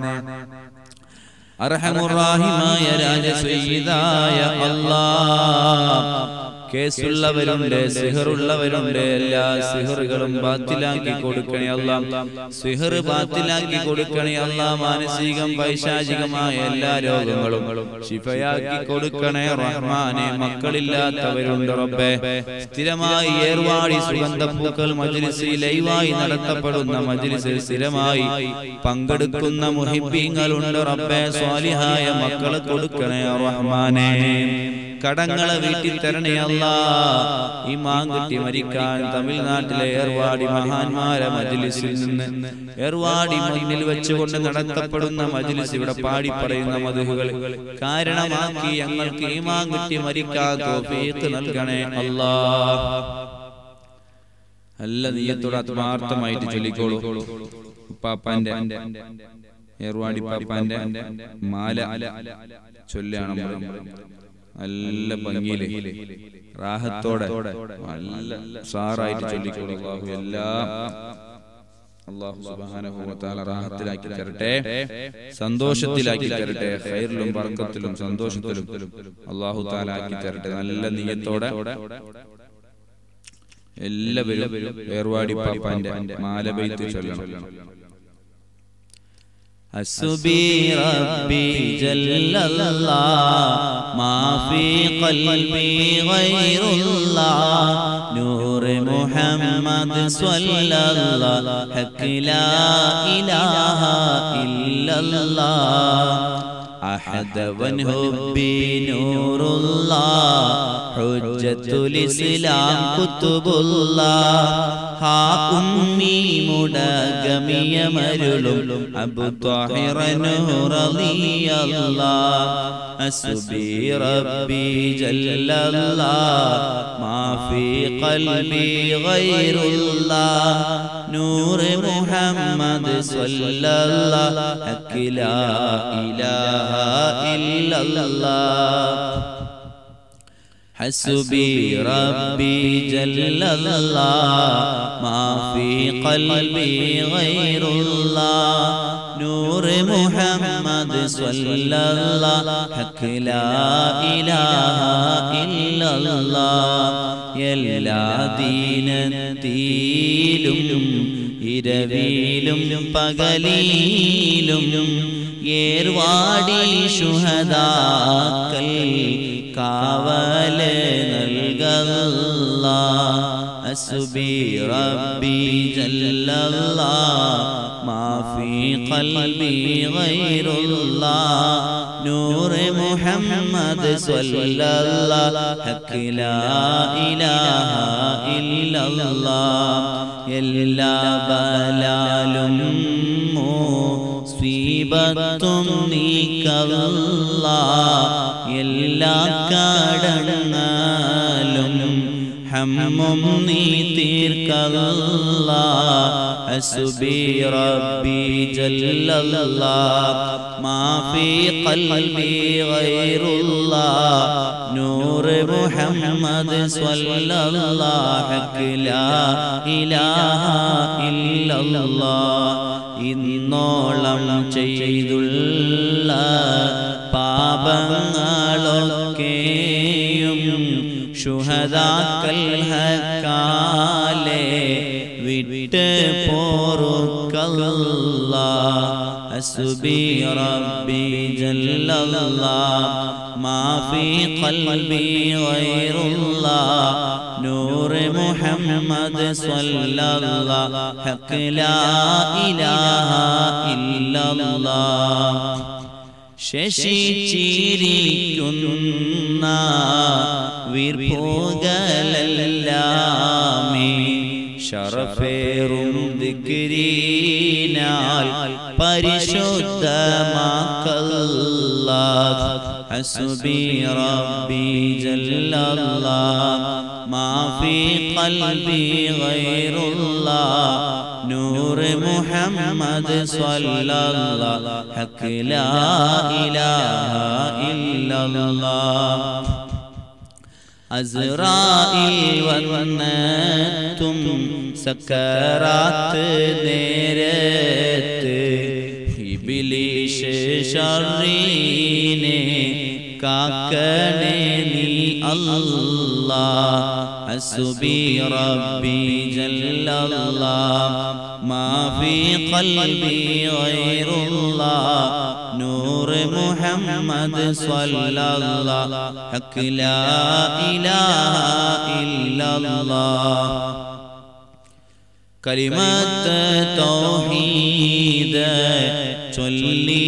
അർഹമുറാഹിമായ രാജസയ്യിദായ അല്ലാഹ് കേസുള്ളവരുണ്ട് സിഹറുള്ളവരുണ്ട് എല്ലാ സിഹറുകളും ബാത്തിലാക്കി കൊടുക്കണേ അല്ല സിഹർ ബാത്തിലാക്കി കൊടുക്കണേ അല്ല മാനസികം പൈശാചികമായ എല്ലാ രോഗങ്ങളും ശിഫയാക്കി കൊടുക്കണേ റഹ്മാനെ മക്കളില്ലാത്തവരുണ്ട് റബ്ബേ സ്ഥിരമായി ഏർവാടി സുഗന്ധപ്പൂക്കൾ മജ്ലിസ് ലൈവായി നടത്തപ്പെടുന്ന മജ്ലിസിൽ സ്ഥിരമായി പങ്കെടുക്കുന്ന മുഹിബീങ്ങളുണ്ട് റബ്ബേ സ്വാലിഹായ മക്കളെ കൊടുക്കണേ റഹ്മാനെ കടങ്ങളെ വീട്ടിൽ തരണേ അല്ല ഈ മാങ്കുട്ടി മരിക്കാൻ തമിഴ്നാട്ടിലെ ഏർവാടി മഹാന്മാരെ മജ്ലിസിൽ നിന്ന് ഏർവാടി മണ്ണിൽ വെച്ചുകൊണ്ട് നടത്തപ്പെടുന്ന മജ്ലിസ് ഇവിടെ പാടി പറയുന്ന മധുഹുകൾ കാരണമാക്കി ഞങ്ങൾക്ക് ഈ മാങ്കുട്ടി മരിക്കാൻ തോഫീക്ക് നൽകണേ അല്ലാ നല്ല നീയത്തോട് ആത്മാർത്ഥമായിട്ട് ചൊല്ലിക്കോളൂ ഉപ്പാപ്പാന്റെ ഏർവാടി പാപ്പാന്റെ മാല ചൊല്ലാണ് നമ്മൾ നല്ല ഭംഗിയില് റാഹത്തോടെ നല്ല സാറായിട്ട് ചൊല്ലിക്കോളൂ അള്ളാഹു എല്ലാം അള്ളാഹു സുബ്ഹാനഹു വ തആല റാഹത്തിലാക്കി തരട്ടെ സന്തോഷത്തിലാക്കി തരട്ടെ ഖൈറിലും ബർക്കത്തിലും സന്തോഷത്തിലും അള്ളാഹു തആല ആക്കി തരട്ടെ നല്ല നീയത്തോടെ എല്ലാവരും ഏർവാടി പാപ്പാന്റെ മാലബൈത്ത് ചൊല്ലണം حسبي ربي جل الله ما في قلبي غير الله نور محمد صلى الله حق لا إله إلا الله أحد ونهبي نور الله حجة الإسلام كتب الله ها أمي مداغمي مرلم أبو طاهر رضي الله أسبي ربي جل الله ما في قلبي غير الله نور محمد صلى الله حق لا إله إلا الله حسبي ربي جل الله ما في قلبي غير الله نور محمد صلى الله حق لا إله إلا الله എല്ലാ ദീനത്തിലും ഇരവിലും പകലിലും ഏർവാടി ശുഹദാക്കൽ കാവല് നൽകല്ല അസുബി റബ്ബി ജല്ലല്ല മാഫി ഖൽബി ഗൈറുല്ലാ നൂർ മുഹമ്മദ് സ്വല്ലല്ലാ ഹക്ക് ലാ ഇലാഹ ഇല്ലല്ലാ എല്ലാ ബലാലും മുസീബത്തും നീക്കല്ല എല്ലാ കടങ്ങാലും ഹമ്മും നീ തീർക്കല്ല ഹസ്ബി റബ്ബി ജല്ലല്ലാ മാഫി ഖൽബി ഗൈറുല്ലാ നൂർ മുഹമ്മദ് സ്വല്ലല്ലാ ഹക്ക് ലാ ഇലാഹ ഇല്ലല്ലാ ഇന്നോളം ചെയ്തുള്ള പാപങ്ങളൊക്കെയും ശുഹദാക്കൽ ഹക്കാലെ വിട്ട് പോറുക്കല്ല അസുബി റബ്ബി ജല്ലല്ലാ മാഫി ഖൽബി ഗൈറുല്ലാ നൂർ മുഹമ്മദ് സ്വല്ലല്ലാ ഹക്ക് ലാ ഇലാഹ ഇല്ലല്ലാ ശശിച്ചിരിക്കുന്ന വീർഭോഗലല്ലാമേ ഷറഫേറും ദിക്രീനാൽ പരിശുദ്ധമാക്കല്ല ഹസ്ബി റബ്ബി ജല്ലല്ലാ മാഫി ഖൽബി ഗൈറുല്ലാ നൂർ മുഹമ്മദ് സ്വല്ലല്ലാ ഹക്ക് ലാ ഇലാഹ ഇല്ലല്ലാഹ് അസ്രായിൽ വന്നെത്തും സക്കറാത്ത് നേരത്ത് ഇബിലീഷ് ഷറീനെ കാക്കണേ നീ അല്ലാ ഹസ്ബി റബ്ബി ജല്ലല്ലാ ما في قلبي غير الله نور محمد صلى الله حق لا إله إلا الله كلمة توحيد ചൊല്ലി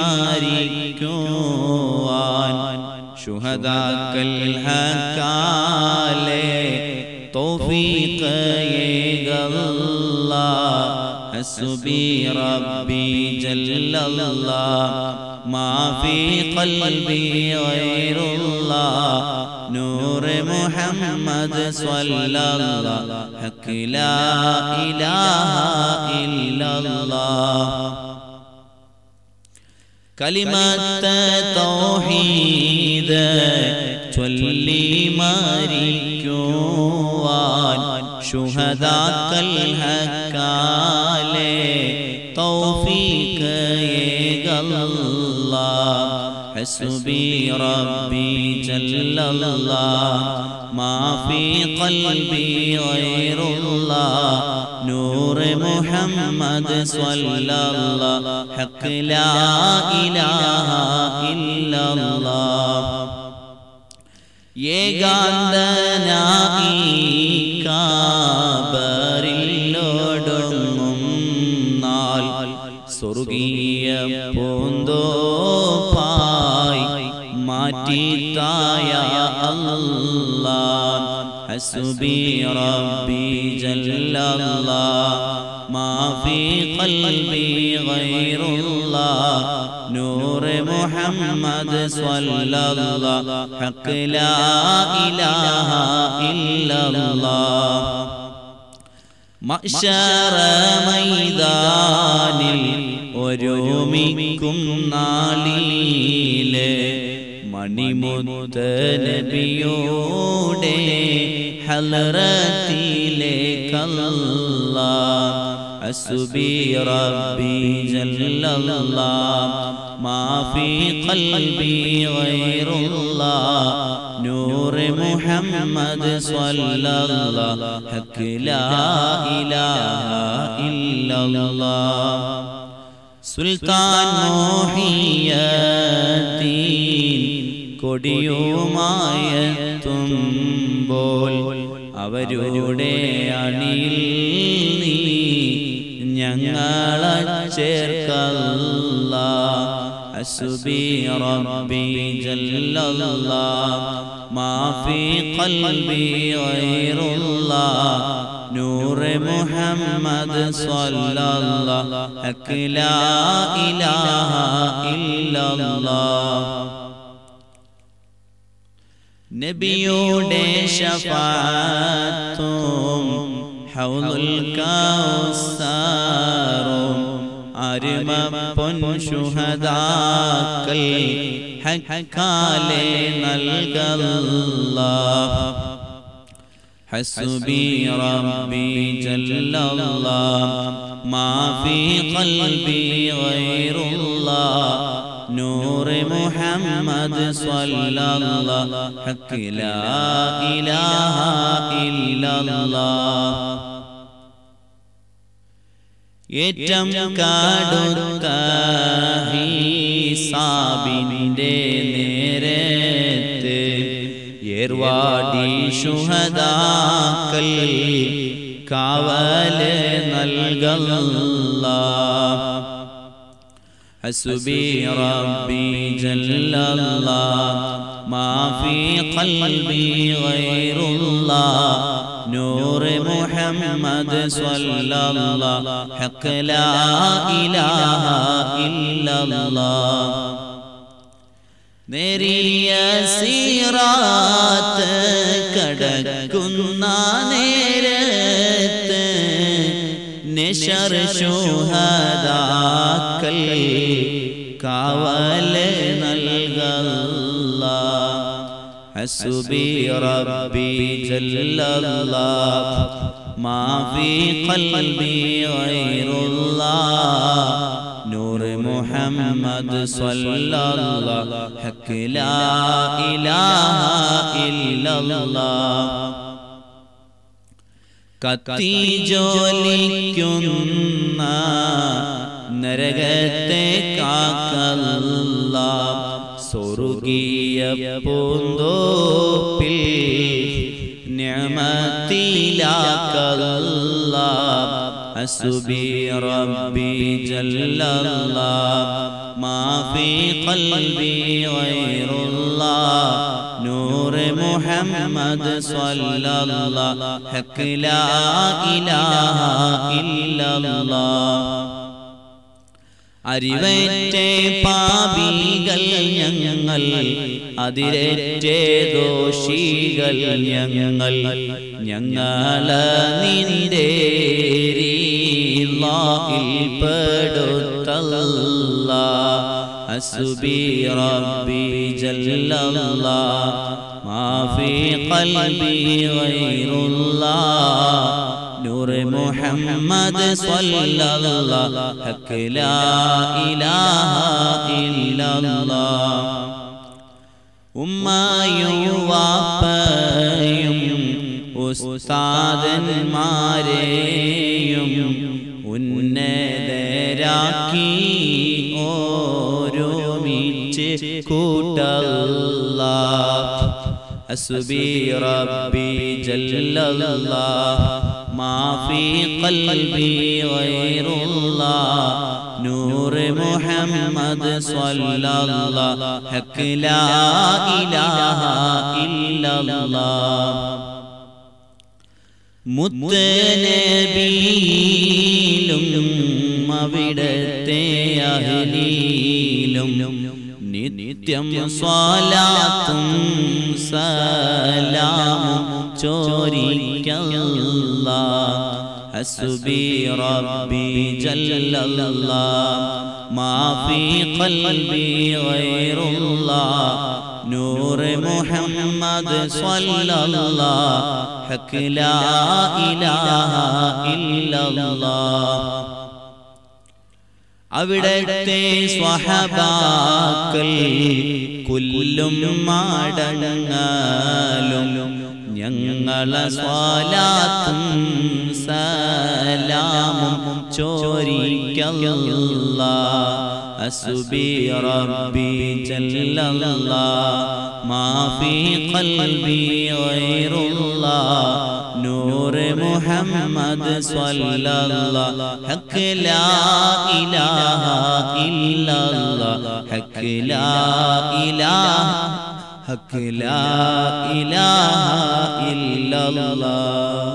മാരിക്കുവാൻ ശുഹദാക്കൽ ഹക്കാലെ തൗഫീഖ് ഏകല്ലാ ഹസ്ബി റബ്ബി ജല്ലല്ലാ ما في قلبي غير الله نور محمد صلى الله حق لا إله إلا الله كلمة توحيد ചൊല്ലി മരിക്കുവാൻ ശുഹദാക്കൽ ഹക്കാലെ തൗഫീഖ് ഏകല്ലാ ഹസ്ബി റബ്ബി ജല്ലല്ലാ ما في قلبي غير الله نور محمد صلى الله حق لا إله إلا الله ഏകാന്തനായി കാബറിലോടുങ്ങും നാൾ സ്വർഗീയ പൂന്തോപ്പായി മാറ്റിത്തായ അല്ലാ ഹസ്ബി റബ്ബി ജല്ലല്ലാ ما في قلبي غير الله نور محمد صلى الله حق لا إله إلا الله മഷറ മൈതാനിൽ ഒരുമിക്കും നാളിലെ മണിമുത്ത നബിയോടെ ഹലറത്തിലെ കല്ല അസുബി റബ്ബി ജല്ലല്ലാ ما في قلبي غير الله نور محمد صلى الله حق لا إله إلا الله സുൽത്താൻ മോഹിയത്തീൻ കൊടിയുമായെത്തുമ്പോൾ അവരുടെ അണിയിൽ നീ ഞങ്ങളെ ചേർക്കല്ല അസുബി റബ്ബി ജല്ലല്ലാ മാ ഫീ ഖൽബി ഗൈറുല്ലാ نور محمد صلى الله حق لا إله إلا الله നബിയുടെ ഷഫാത്തും ഹൗലുൽ കൗസറും അരുമ പൊൻ ശുഹദാക്കൾ ഹക്കാലെ നൽകല്ല حسبي ربي جل الله ما في قلبي غير الله نور محمد صلى الله حق لا إله إلا الله ഏറ്റം കാടുത്ത ഹിസാബിൻ്റെ നേരത്ത് ഏർവാടി ശുഹദാക്കൽ കാവല് നൽകല്ല حسبي ربي جل الله ما في قلبي غير الله نور محمد صلى الله حق لا إله إلا الله നെറിയ സീറാത്ത് കടക്കുന്ന നേരത്ത് നിശർ ശുഹദാക്കൾ കാവല് നൽകല്ല ഹസുബി റബ്ബി ജല്ലല്ലാ മാ ഫീ ഖൽബി ഗൈറുല്ലാ نور محمد صلى الله حق لا إله إلا الله കത്തി ജോലിക്കുന്ന നരകത്തെ കാക്കല്ല സ്വർഗീയ പൂന്തോപ്പിൽ ഞാമത്തിലാക്കല്ല حسبي ربي جل الله ما في قلبي غير الله نور محمد صلى الله حق لا إله إلا الله അറിവറ്റേ പാപികൾ ഞങ്ങൾ അതിരറ്റേ ദോഷികൾ ഞങ്ങൾ ഞങ്ങള നിന്റെ പെടുത്തല്ല ഹസ്ബി റബ്ബി ജല്ലല്ലാ മാഫി ഖൽബി ഗൈറുല്ലാ نور محمد صلى الله حق لا إله إلا الله ഉമ്മയും വാപ്പയും ഉസ്താദന്മാരെയും ഉന്നതരാക്കി ഓരോമിച്ച് കൂട്ടല്ല حسبي ربي جل الله ما في قلبي غير الله نور محمد صلى الله حق لا إله إلا الله മുത്തനബിയിലും അവിടത്തെ അഹലിയിലും നിത്യം സ്വാലാത്തും സലാമും ചോരിക്കല്ല ഹസ്ബി റബ്ബി ജല്ലല്ലാഹ് മാ ഫീ ഖൽബി ഗൈറുല്ലാഹ് നൂർ മുഹമ്മദ് സ്വല്ലല്ലാഹ് ഹക്ക് ലാ ഇലാഹ ഇല്ലല്ലാഹ് അവിടത്തെ സ്വഹബാക്കൾ കൊല്ലും മാടങ്ങാലും ഞങ്ങളെ സ്വാലാത്തും സലാമും ചോരിക്കല്ല അസുബി റബ്ബി ജല്ലല്ലാഹ് മാ ഫീ ഖൽബി ഗൈറുല്ലാഹ് നൂർ മുഹമ്മദ് സ്വല്ലല്ലാഹ് ഹക്ക് ലാ ഇലാഹ ഇല്ലല്ലാഹ് ഹക്ക് ലാ ഇലാഹ ഹക്ക് ലാ ഇലാഹ ഇല്ലല്ലാഹ്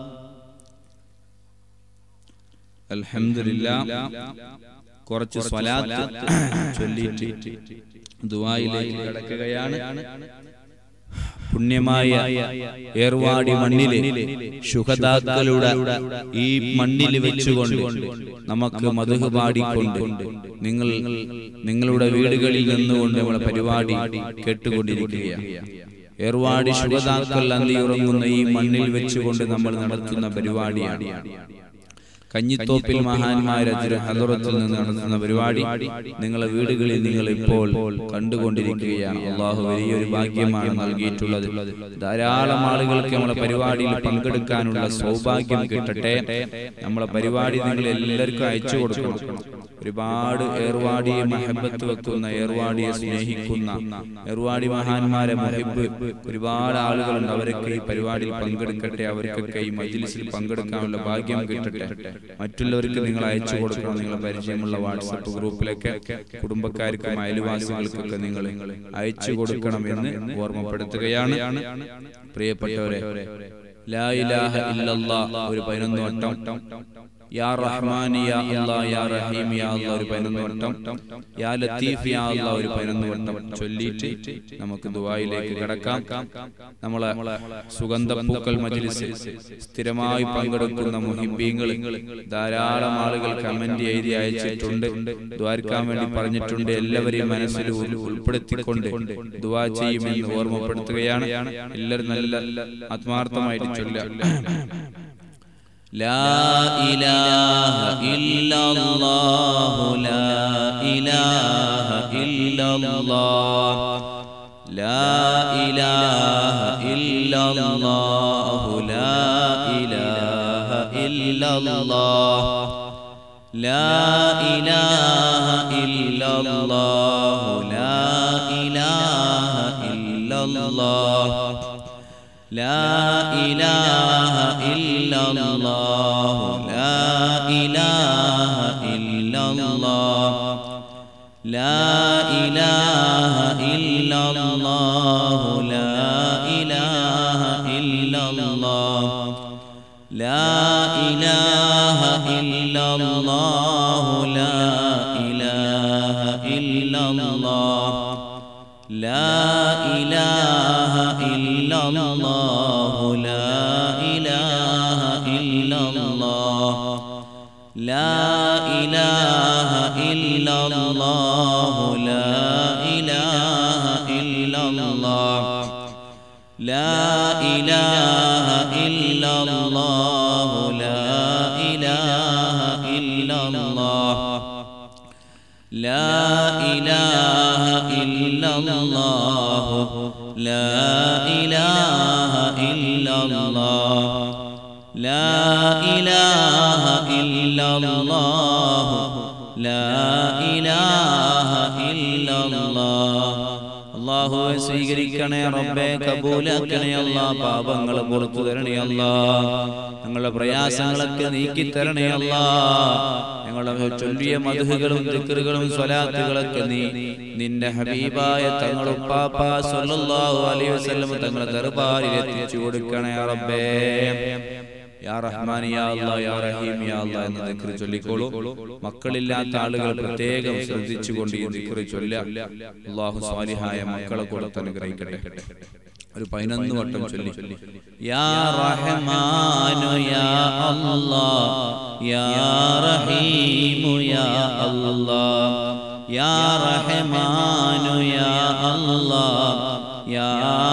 അൽഹംദുലില്ലാ കുറച്ച് സ്വലാത്ത് ചൊല്ലിയിട്ട് ദുആയിലേക്ക് കടക്കുകയാണ് പുണ്യമായ ഏർവാടി മണ്ണിലെ ശുഹദാക്കളുടെ ഈ മണ്ണിൽ വെച്ചുകൊണ്ട് നമുക്ക് മധുഹ് പാടിക്കൊണ്ട് നിങ്ങൾ നിങ്ങളുടെ വീടുകളിൽ നിന്നുകൊണ്ട് നമ്മളെ പരിപാടി കേട്ടുകൊണ്ടിരിക്കുകയാണ് ഏർവാടി ശുഹദാക്കൾ അന്തി ഉറങ്ങുന്ന ഈ മണ്ണിൽ വെച്ചുകൊണ്ട് നമ്മൾ നടത്തുന്ന പരിപാടിയാണ് കഞ്ഞിത്തോപ്പിൽ മഹാന്മാരെ ഹലറത്തിൽ നിന്ന് നടത്തുന്ന പരിപാടി നിങ്ങളെ വീടുകളിൽ നിങ്ങൾ ഇപ്പോൾ കണ്ടുകൊണ്ടിരിക്കുകയാണ് അള്ളാഹു വലിയൊരു ഭാഗ്യമാണ് നൽകിയിട്ടുള്ളത് ധാരാളം ആളുകൾക്ക് നമ്മളെ പരിപാടിയിൽ പങ്കെടുക്കാനുള്ള സൗഭാഗ്യം കിട്ടട്ടെ നമ്മളെ പരിപാടി നിങ്ങൾ എല്ലാവർക്കും അയച്ചു കൊടുക്കണം ഒരുപാട് ഏർവാടിയെ മഹബത്ത് വെക്കുന്ന ഏർവാടിയെ സ്നേഹിക്കുന്ന ഏർവാടി മഹാന്മാരെ മഹിബ് ഒരുപാട് ആളുകളുണ്ട് അവരൊക്കെ ഈ പരിപാടിയിൽ പങ്കെടുക്കട്ടെ അവർക്കൊക്കെ ഈ മജിലിസിൽ പങ്കെടുക്കാനുള്ള ഭാഗ്യം കിട്ടട്ടെ മറ്റുള്ളവർക്ക് നിങ്ങൾ അയച്ചു കൊടുക്കണം നിങ്ങളെ പരിചയമുള്ള വാട്സപ്പ് ഗ്രൂപ്പിലൊക്കെ കുടുംബക്കാർക്കും അയൽവാസികൾക്കൊക്കെ നിങ്ങൾ അയച്ചു കൊടുക്കണം എന്ന് ഓർമ്മപ്പെടുത്തുകയാണ് പ്രിയപ്പെട്ടവരെ ലാ ഇലാഹ ഇല്ലല്ലാഹ് ഒരു പതിനൊന്ന് വട്ടം യാ റഹ്മാൻ യാ അല്ലാ യാ റഹീം യാ അല്ലാ ഒരു പതിനൊന്ന് വട്ടം യാ ലത്തീഫ് യാ അല്ലാ ഒരു പതിനൊന്ന് വട്ടം ചൊല്ലിയിട്ട് നമുക്ക് ദുആയിലേക്ക് കടക്കാം നമ്മളെ സുഗന്ധപ്പൂക്കൾ മജ്ലിസ് സ്ഥിരമായി പങ്കെടുക്കുന്ന മുഹിബീങ്ങൾ ധാരാളം ആളുകൾ കമന്റ് എഴുതി അയച്ചിട്ടുണ്ട് ദ്വാരിക്കാൻ വേണ്ടി പറഞ്ഞിട്ടുണ്ട് എല്ലാവരെയും മനസ്സിൽ ഉൾ- ഉൾപ്പെടുത്തിക്കൊണ്ട് ദുആ ചെയ്യുമെന്ന് ഓർമ്മപ്പെടുത്തുകയാണ് എല്ലാവരും നല്ല ആത്മാർത്ഥമായിട്ട് ചൊല്ലാം لا إله إلا الله لا إله إلا الله لا إله إلا الله لا إله إلا الله لا إله إلا الله لا إله إلا الله لا إله إلا الله لا إله إلا الله لا إله إلا الله لا إله إلا الله لا إله إلا الله لا إله إلا الله لا إله إلا الله لا إله إلا الله لا إله إلا الله لا إله إلا الله لا إله إلا الله لا إله إلا الله لا إله إلا الله لا إله إلا الله لا إله إلا الله لا إله إلا الله അള്ളാഹുവെ സ്വീകരിക്കണേ റബ്ബെ കബൂലാക്കണേ അല്ലാ പാപങ്ങൾ പുറത്തു തരണേ അല്ലാ ഞങ്ങളുടെ പ്രയാസങ്ങളൊക്കെ നീക്കി തരണേ അല്ലാ ഞങ്ങളുടെ ചൊല്ലിയ മധുകളും ദിക്കറുകളും സ്വലാത്തുകളൊക്കെ നീ നിന്റെ ഹബീബായ തങ്ങളുപ്പാപ്പ സല്ലല്ലാഹു അലൈഹി വസല്ലം തങ്ങളുടെ ദർബാറിൽ എത്തിച്ചു കൊടുക്കണേ റബ്ബേ യാ റഹ്മാൻ യാ അല്ലാ യാ റഹീം യാ അല്ലാ എന്ന ദിക്ർ ചൊല്ലിക്കോളൂ മക്കളില്ലാത്ത ആളുകൾ പ്രത്യേകം ശ്രദ്ധിച്ചുകൊണ്ട് ഈ ദിക്ർ ചൊല്ല അല്ലാഹു സ്വാലിഹായ മക്കളെ കൊടുത്ത് അനുഗ്രഹിക്കട്ടെ ഒരു പതിനൊന്ന് വട്ടം ചൊല്ലി യാ റഹ്മാനു യാ അല്ലാ യാ റഹീമു യാ അല്ലാ യാ റഹ്മാനു യാ അല്ലാ യാ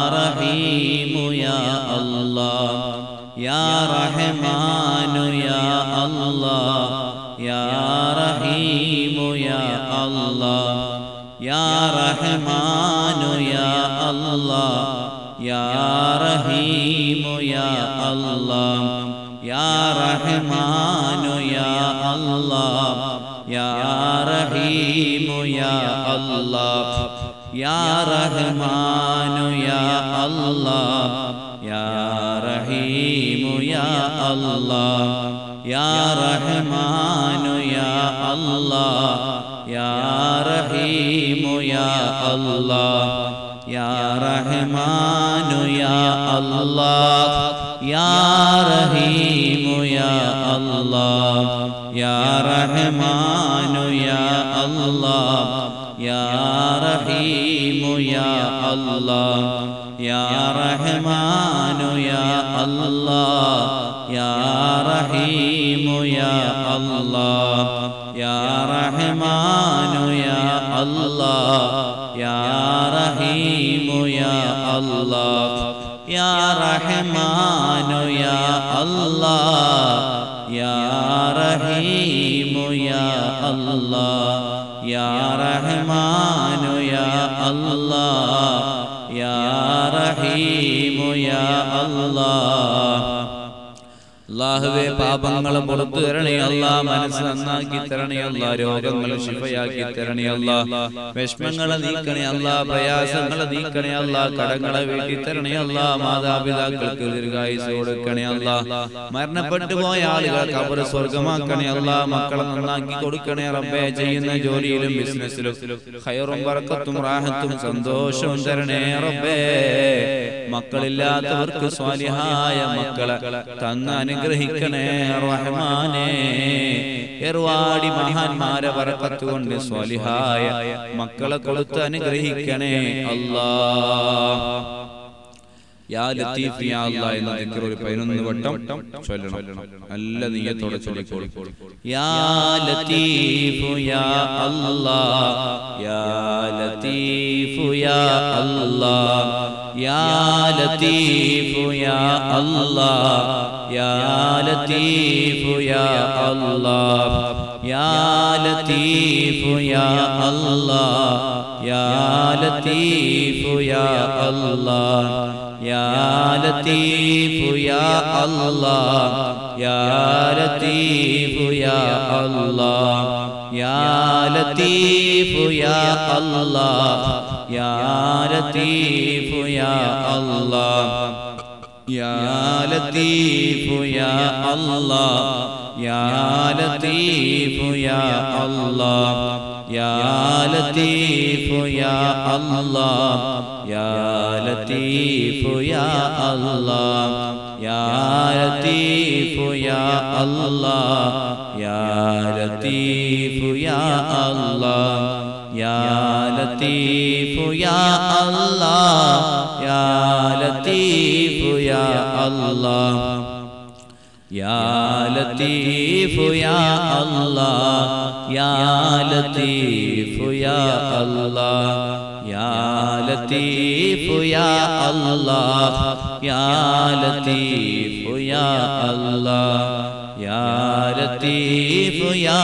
റഹീമു യാ അല്ലാ يا رحمن يا الله يا رحيم يا الله يا رحمن يا الله يا رحيم يا الله يا رحمن يا الله يا رحيم يا الله يا رحمن يا الله يا رحيم يا الله يا رحمن يا الله يا رحيم يا الله يا رحمن يا الله يا رحيم يا الله يا رحمن يا الله يا رحيم يا الله يا رحمن يا الله يا رحيم يا الله يا رحمن يا الله يا رحيم يا الله يا رحمن يا الله يا رحيم يا الله يا رحمن يا الله يا رحيم يا الله അള്ളാഹുവെ പാപങ്ങൾ പുറത്തു തരണേ അല്ല മനസ്സ് നന്നാക്കി തരണേ അല്ല രോഗങ്ങൾ ശിഫയാക്കി തരണേ അല്ല വിഷമങ്ങളെ നീക്കണേ അല്ല പ്രയാസങ്ങളെ നീക്കണേ അല്ല കടങ്ങളെ വീട്ടി തരണേ അല്ല മാതാപിതാക്കൾക്ക് ദീർഘായുസ് കൊടുക്കണേ അല്ല മരണപ്പെട്ടു പോയ ആളുകൾ കബർ സ്വർഗമാക്കണേ അല്ല മക്കളെ നന്നാക്കി കൊടുക്കണേ റബ്ബെ ചെയ്യുന്ന ജോലിയിലും ബിസിനസ്സിലും ഹയറും പറക്കത്തും റാഹത്തും സന്തോഷവും തരണേ റബ്ബേ മക്കളില്ലാത്തവർക്ക് സ്വാലിഹായ മക്കളെ തന്ന് അനുഗ്രഹിക്കണേ റഹ്മാനേ എറുവാടി മഹാന്മാരെ പറക്കത്ത് കൊണ്ട് സ്വാലിഹായ മക്കളെ കൊടുത്ത് അനുഗ്രഹിക്കണേ അല്ലാ യാ ലത്തീഫ് യാ അല്ലാ എന്ന ദിക്ർ ഒരു 11 വട്ടം ചൊല്ലണം നല്ല നിയ്യത്തോടെ ചൊല്ലിക്കോളൂ യാ ലത്തീഫ് യാ അല്ലാ യാ ലത്തീഫ് യാ അല്ലാ യാ ലത്തീഫ് യാ അല്ലാ യാ ലത്തീഫ് യാ അല്ലാ യാ ലത്തീഫ് യാ അല്ലാ യാ ലത്തീഫ് യാ അല്ലാ يا لطيف يا الله يا لطيف يا الله يا لطيف يا الله يا لطيف يا الله يا لطيف يا الله يا لطيف يا الله يا لطيف يا الله يا لطيف يا الله يا لطيف يا الله يا لطيف يا الله يا لطيف يا الله يا لطيف يا الله يا لطيف يا الله يا لطيف يا الله يا لطيف يا الله يا لطيف يا الله يا لطيف يا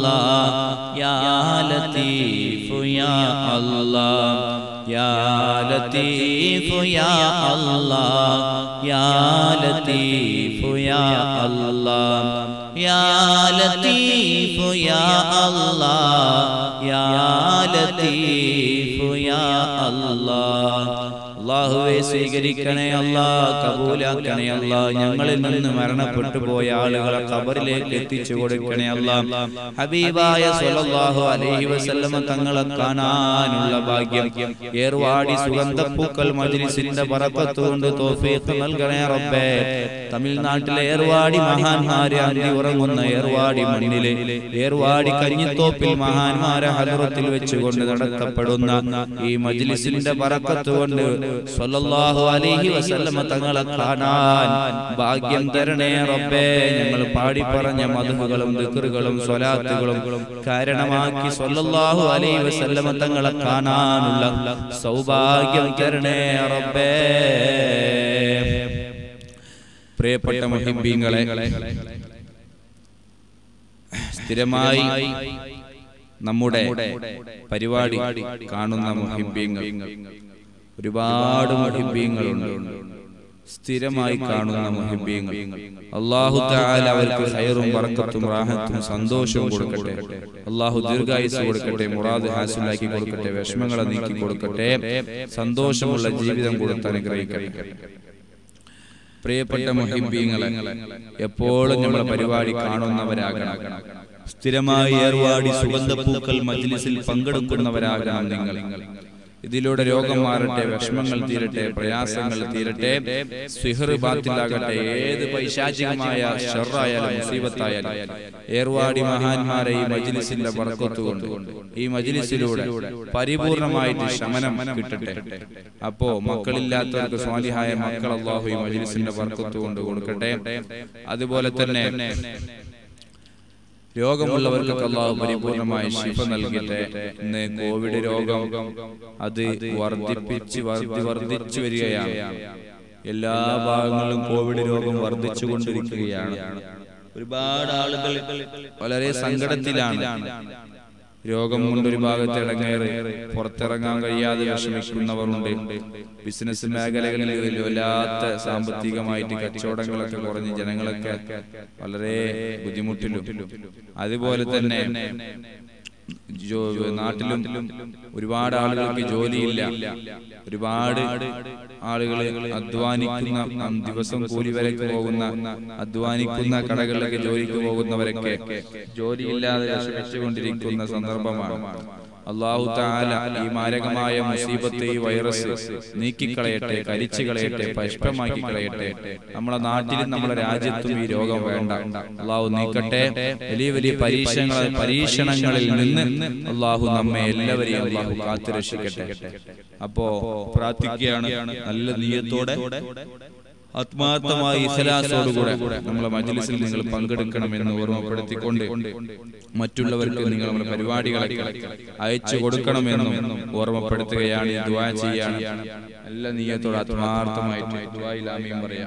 الله يا لطيف يا الله يا ലത്തീഫ് യാ അല്ലാഹ് യാ ലത്തീഫ് യാ അല്ലാഹ് യാ ലത്തീഫ് യാ അല്ലാഹ് യാ ലത്തീഫ് യാ അല്ലാഹ് അള്ളാഹുവെ സ്വീകരിക്കണേ അല്ലാ കബൂലാക്കണേ അല്ലാ ഞങ്ങളിൽ നിന്ന് മരണപ്പെട്ടു പോയ ആളുകളെ ഖബറിലേക്ക് എത്തിച്ചു കൊടുക്കണേ അല്ലാ ഹബീബായ സ്വല്ലല്ലാഹു അലൈഹി വസല്ലമ തങ്ങളെ കാണാനുള്ള ഭാഗ്യം ഏർവാടി സുഗന്ധപ്പൂക്കൾ മജ്ലിസിന്റെ ബറക്കത്ത് കൊണ്ട് തൗഫീഖ് നൽകണേ റബ്ബേ തമിഴ്നാട്ടിലെ ഏർവാടി മഹാന്മാരെ അന്തി ഉറങ്ങുന്ന ഏർവാടി മണ്ണിലെ ഏർവാടി കഞ്ഞിത്തോപ്പിൽ മഹാന്മാരെ ഹലറത്തിൽ വെച്ചുകൊണ്ട് നടത്തപ്പെടുന്ന ഈ മജ്ലിസിന്റെ ബറക്കത്ത് കൊണ്ട് സ്വല്ലല്ലാഹു അലൈഹി വസല്ലമ തങ്ങളെ കാണാൻ ഭാഗ്യം തരണേ റബ്ബേ ഞങ്ങൾ പാടി പറഞ്ഞ മധുകളും ദിക്റുകളും സ്വലാത്തുകളും കാരണമാക്കി സ്വല്ലല്ലാഹു അലൈഹി വസല്ലമ തങ്ങളെ കാണാനുള്ള സൗഭാഗ്യം തരണേ റബ്ബേ പ്രിയപ്പെട്ട മുഹിബീങ്ങളെ സ്ഥിരമായി നമ്മുടെ പരിപാടി കാണുന്ന മുഹിബീങ്ങൾ ഒരുപാട് മുഹിബീങ്ങളുണ്ട് സ്ഥിരമായി കാണുന്ന മുഹിബീങ്ങൾ അള്ളാഹു തആല അവർക്ക് ഖൈറും ബറക്കത്തും റാഹത്തും സന്തോഷവും കൊടുക്കട്ടെ അള്ളാഹു ദീർഘായുസ് കൊടുക്കട്ടെ മുറാദ് ഹാസിലാക്കി കൊടുക്കട്ടെ വിഷമങ്ങളെ നീക്കി കൊടുക്കട്ടെ സന്തോഷമുള്ള ജീവിതം കൊടുത്ത് അനുഗ്രഹിക്കട്ടെ പ്രിയപ്പെട്ട മുഹിബീങ്ങളെ എപ്പോഴും നമ്മളെ പരിപാടി കാണുന്നവരാകണം സ്ഥിരമായി ഏർവാടി സുഗന്ധപ്പൂക്കൾ മജ്ലിസിൽ പങ്കെടുക്കുന്നവരാകണം നിങ്ങൾ ഇതിലൂടെ രോഗം മാറട്ടെ വിഷമങ്ങൾ തീരട്ടെ പ്രയാസങ്ങൾ തീരട്ടെ സിഹർ ബാത്തിലാകട്ടെ ഏത് പൈശാചികമായ ഷെറായാലും മുസീബത്തായാലും ഏർവാടി മഹാന്മാരെ ഈ മജ്ലിസിന്റെ ബർക്കത്തുകൊണ്ട് ഈ മജ്ലിസിലൂടെ പരിപൂർണമായിട്ട് ശമനം കിട്ടട്ടെ അപ്പോ മക്കളില്ലാത്തവർക്ക് സ്വാലിഹായ മക്കൾ അള്ളാഹു ഈ മജ്ലിസിന്റെ ബർക്കത്ത് കൊണ്ട് കൊടുക്കട്ടെ അതുപോലെ തന്നെ രോഗമുള്ളവർക്കൊക്കെ അള്ളാഹു പരിപൂർണമായ ശിഫ നൽകട്ടെ ഇന്ന് കോവിഡ് രോഗം അത് വർദ്ധിപ്പിച്ച് വർദ്ധി വർദ്ധിച്ചു വരികയാണ് എല്ലാ ഭാഗങ്ങളിലും കോവിഡ് രോഗം വർദ്ധിച്ചു കൊണ്ടിരിക്കുകയാണ് ഒരുപാട് ആളുകൾ വളരെ സങ്കടത്തിലാണ് രോഗം കൊണ്ട് ഒരു ഭാഗത്ത് ഇടങ്ങേറ് പുറത്തിറങ്ങാൻ കഴിയാതെ വിഷമിക്കുന്നവരുണ്ട് ബിസിനസ് മേഖലകളിൽ വല്ലാത്ത സാമ്പത്തികമായിട്ട് കച്ചവടങ്ങളൊക്കെ കുറഞ്ഞ് ജനങ്ങളൊക്കെ വളരെ ബുദ്ധിമുട്ടിലും അതുപോലെ തന്നെ ജോ- നാട്ടിലും ഒരുപാട് ആളുകൾക്ക് ജോലിയില്ല ഒരുപാട് ആളുകൾ അധ്വാനിക്കുന്ന ഉം, ദിവസം കൂലി വരയ്ക്ക് പോകുന്ന അധ്വാനിക്കുന്ന കടകളിലൊക്കെ ജോലിക്ക് പോകുന്നവരൊക്കെ ജോലിയില്ലാതെ വിഷമിച്ചുകൊണ്ടിരിക്കുന്ന സന്ദർഭമാണ് അള്ളാഹു താല ഈ മാരകമായ മുസീബത്ത് ഈ വൈറസ് നീക്കിക്കളയട്ടെ കരിച്ചു കളയട്ടെ പരിഷ്പമാക്കി കളയട്ടെ നമ്മളെ നാട്ടിലും നമ്മുടെ രാജ്യത്തും ഈ രോഗം വേണ്ട അള്ളാഹു നീക്കട്ടെ വലിയ വലിയ പരീക്ഷണങ്ങൾ പരീക്ഷണങ്ങളിൽ നിന്ന് അള്ളാഹു നമ്മെ എല്ലാവരെയും അള്ളാഹു കാത്തുരക്ഷിക്കട്ടെ അപ്പോ പ്രാർത്ഥിക്കുകയാണ് നല്ല നീയത്തോടെ ആത്മാർത്ഥമായ ഇഖലാസോടുകൂടെ നമ്മളെ മജ്ലിസിൽ നിങ്ങൾ പങ്കെടുക്കണമെന്ന് ഓർമ്മപ്പെടുത്തിക്കൊണ്ട് മറ്റുള്ളവർക്ക് നിങ്ങൾ നമ്മുടെ പരിപാടികളൊക്കെ അയച്ചു കൊടുക്കണമെന്നും ഓർമ്മപ്പെടുത്തുകയാണ് ഈ ദുആ ചെയ്യാണ് നല്ല നീയത്തോടെ ആത്മാർത്ഥമായിട്ട് ദുആയിൽ ആമീൻ പറയാം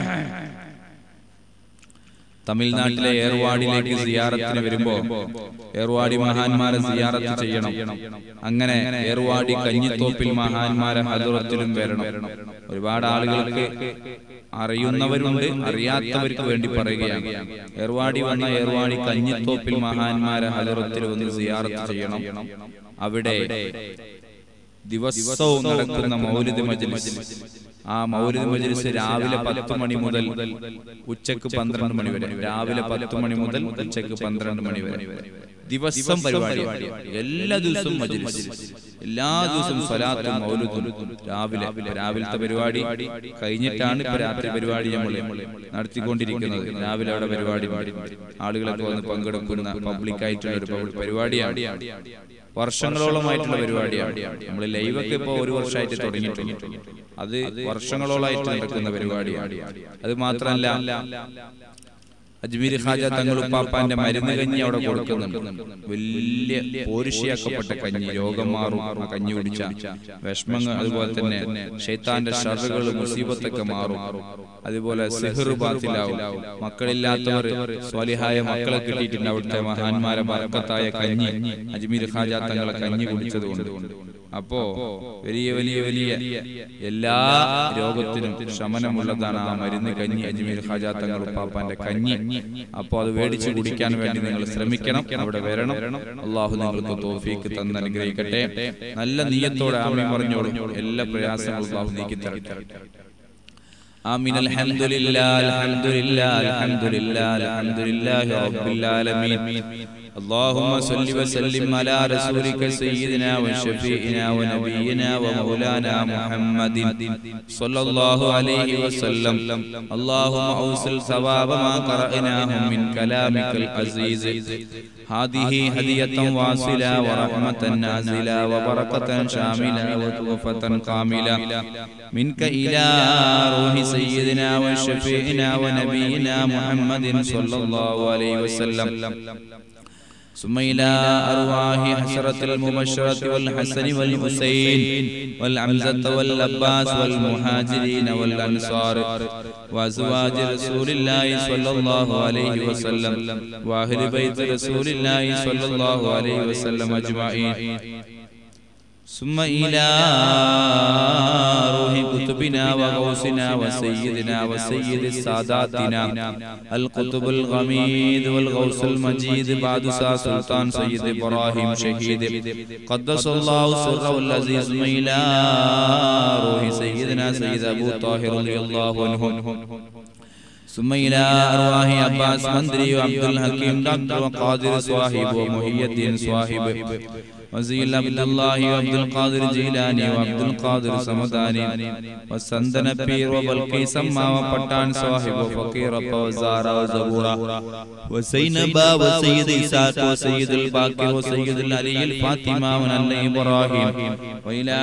തമിഴ്നാട്ടിലെ ഏർവാടിലേക്ക് സിയാറത്തിന് വരുമ്പോ ഏർവാടി മഹാന്മാരെ സിയാറത്ത് ചെയ്യണം അങ്ങനെ ഏർവാടി കഞ്ഞിത്തോപ്പിൽ മഹാന്മാരെ ഹലുറത്തിലും വരണം ഒരുപാട് ആളുകൾക്ക് അറിയുന്നവരുണ്ട് അറിയാത്തവർക്ക് വേണ്ടി പറയുകയാണ് ഏർവാടി വന്ന ഏർവാടി കഞ്ഞിത്തോപ്പിൽ മഹാന്മാരെ ഹലുറത്തിൽ വന്ന് സിയാറത്ത് ചെയ്യണം അവിടെ ദിവസവും നടക്കുന്ന മൗലിദ് മജ്ലിസ് ആ മൗലിദ് മജ്ലിസ് രാവിലെ പത്ത് മണി മുതൽ ഉച്ചക്ക് പന്ത്രണ്ട് മണി വരെ രാവിലെ പത്ത് മണി മുതൽ ഉച്ചക്ക് പന്ത്രണ്ട് മണി വരെ ദിവസം പരിപാടി എല്ലാ ദിവസവും മജ്ലിസ് എല്ലാ ദിവസവും സ്വലാത്തും മൗലിദും രാവിലെ രാവിലത്തെ പരിപാടി കഴിഞ്ഞിട്ടാണ് ഇപ്പൊ രാത്രി പരിപാടി നമ്മൾ നടത്തിക്കൊണ്ടിരിക്കുന്നത് രാവിലെ അവിടെ പരിപാടി ആളുകളൊക്കെ വന്ന് പങ്കെടുക്കുന്ന പബ്ലിക് ആയിട്ടുള്ള ഒരു പബ്ലിക് പരിപാടിയാണ് വർഷങ്ങളോളമായിട്ടുള്ള പരിപാടിയാണ് നമ്മൾ ലൈവൊക്കെ ഇപ്പോ ഒരു വർഷമായിട്ട് തുടങ്ങിയിട്ടുണ്ട് അത് വർഷങ്ങളോളമായിട്ട് നടക്കുന്ന പരിപാടിയാണ് അത് മാത്രമല്ല അജ്മീർ ഖാജ തങ്ങൾ ഉപ്പാപ്പാന്റെ മരുന്ന് കഞ്ഞി അവിടെ കൊടുക്കുന്നുണ്ട് വലിയ പോരുഷിയാക്കപ്പെട്ട കഞ്ഞി രോഗം മാറും ആ കഞ്ഞി കുടിച്ച വിഷമങ്ങൾ അതുപോലെ തന്നെ ഷെയ്ത്താന്റെ ഷറുകൾ മുസീബത്തൊക്കെ മാറും അതുപോലെ സിഹർ ബാത്തിലാവും മക്കളില്ലാത്തവർ സ്വാലിഹായ മക്കളെ കിട്ടിയിട്ടുണ്ട് അവിടുത്തെ മഹാന്മാരെ ബർക്കത്തായ കഞ്ഞി അജ്മീർ ഖാജ തങ്ങളെ കഞ്ഞി കുടിച്ചതുകൊണ്ട് അപ്പോ വലിയ വലിയ വലിയ എല്ലാ രോഗത്തിനും ശമനമുള്ളതാണ് ആ മരുന്ന് കഞ്ഞി അജ്മീർ ഖാജാ തങ്ങൾ ഉപ്പാപ്പാന്റെ കഞ്ഞി അപ്പോ അത് മേടിച്ച് കുടിക്കാൻ വേണ്ടി നിങ്ങൾ ശ്രമിക്കണം അവിടെ വരണം അള്ളാഹു നിങ്ങൾക്ക് തോഫീക്ക് തന്ന് അനുഗ്രഹിക്കട്ടെ നല്ല നീയത്തോടെ ആമീൻ പറഞ്ഞോളൂ എല്ലാ പ്രയാസങ്ങളും അള്ളാഹു നീക്കി തരട്ടെ آمين الحمد لله الحمد لله الحمد لله الحمد لله رب العالمين اللهم صل وسلم على رسولك سيدنا وشفيعنا ونبينا ومولانا محمد صلى الله عليه وسلم اللهم اوصل ثواب ما قرأناه من كلامك العزيز هذه هدية واصلة ورحمة نازلة وبركة شاملة وتوفة كاملة منك إلى روح سيدنا وشفيعنا ونبينا محمد صلى الله عليه وسلم ثم إلى أرواح حسرة المبشرة والحسن والحسين والعمزة والعباس والمهاجرين والأنصار وأزواج رسول الله صلى الله عليه وسلم وأهل بيت رسول الله صلى الله عليه وسلم أجمعين ثم إلى روح كتبنا وغوثنا وسيدنا وسيد ساداتنا القطب الغميد والغوث المجيد بعد سا سلطان سيد إبراهيم شهيد قدس الله سره العزيز ثم إلى روح سيدنا سيد أبو طاهر رضي الله عنه ثم إلى أرواح عباس مندري وعبد الحكيم دكتور وقادر صاحب ومحي الدين صاحب وزيل عبد الله وعبد القادر جيلاني وعبد القادر سمداني وسندن بير وبلقي سما وپٹان صاحب وفقير وزارا وزبورا وسينبا وسيد إساق وسيد الباقر وسيد العلي الفاطمة ونال إبراهيم وإلى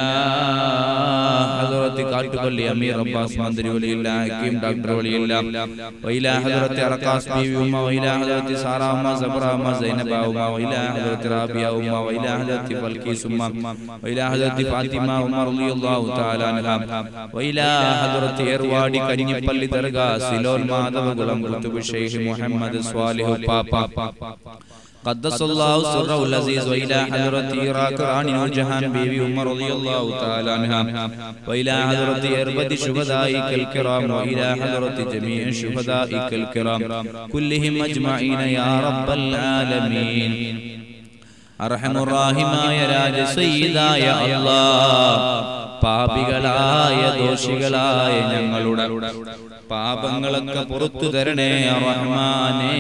حضرة കാട്ടുപള്ളി അമീർ അബ്ബാസ് മന്ത്രി വലിയില്ല ഹക്കീം ഡോക്ടർ വലിയില്ല وإلى حضرة أرقاص بيبي أمة وإلى حضرة سارة أمة زبرة أمة زينب أمة وإلى حضرة رابية أمة وإلى حضرة بلقيس أمة وإلى حضرة فاطمة أمة رضي الله تعالى عنها وإلى حضرة إروادي كنيبالي درغا سيلون مادو غلام قطب الشيخ محمد صالح بابا قدس الله سره العزيز وإلى حضرة إراك راني نورجهان بيبي عمر رضي الله تعالى عنها وإلى حضرة أربد شهدائك الكرام وإلى حضرة جميع شهدائك الكرام كلهم أجمعين يا رب العالمين അർഹമുറാഹിമായ രാജസയ്യിദായ അല്ലാഹ് പാപികളായ ദോഷികളായ ഞങ്ങളുടെ പാപങ്ങളൊക്കെ പുറത്തു തരണേ റഹ്മാനേ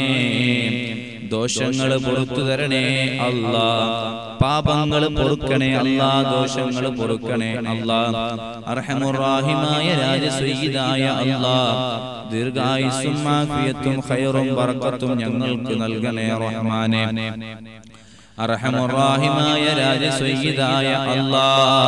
ദോഷങ്ങൾ പുറത്തു തരണേ അല്ലാ പാപങ്ങൾ പൊറുക്കണേ അല്ലാ ദോഷങ്ങൾ പൊറുക്കണേ അല്ലാ അർഹമുറാഹിമായ രാജസയ്യിദായ അല്ലാ ദീർഘായുസ്സും ആഫിയത്തും ഖൈറും ബർക്കത്തും ഞങ്ങൾക്ക് നൽകണേ റഹ്മാനേ അർഹമുറാഹിമായ രാജസയ്യിദായ അല്ലാ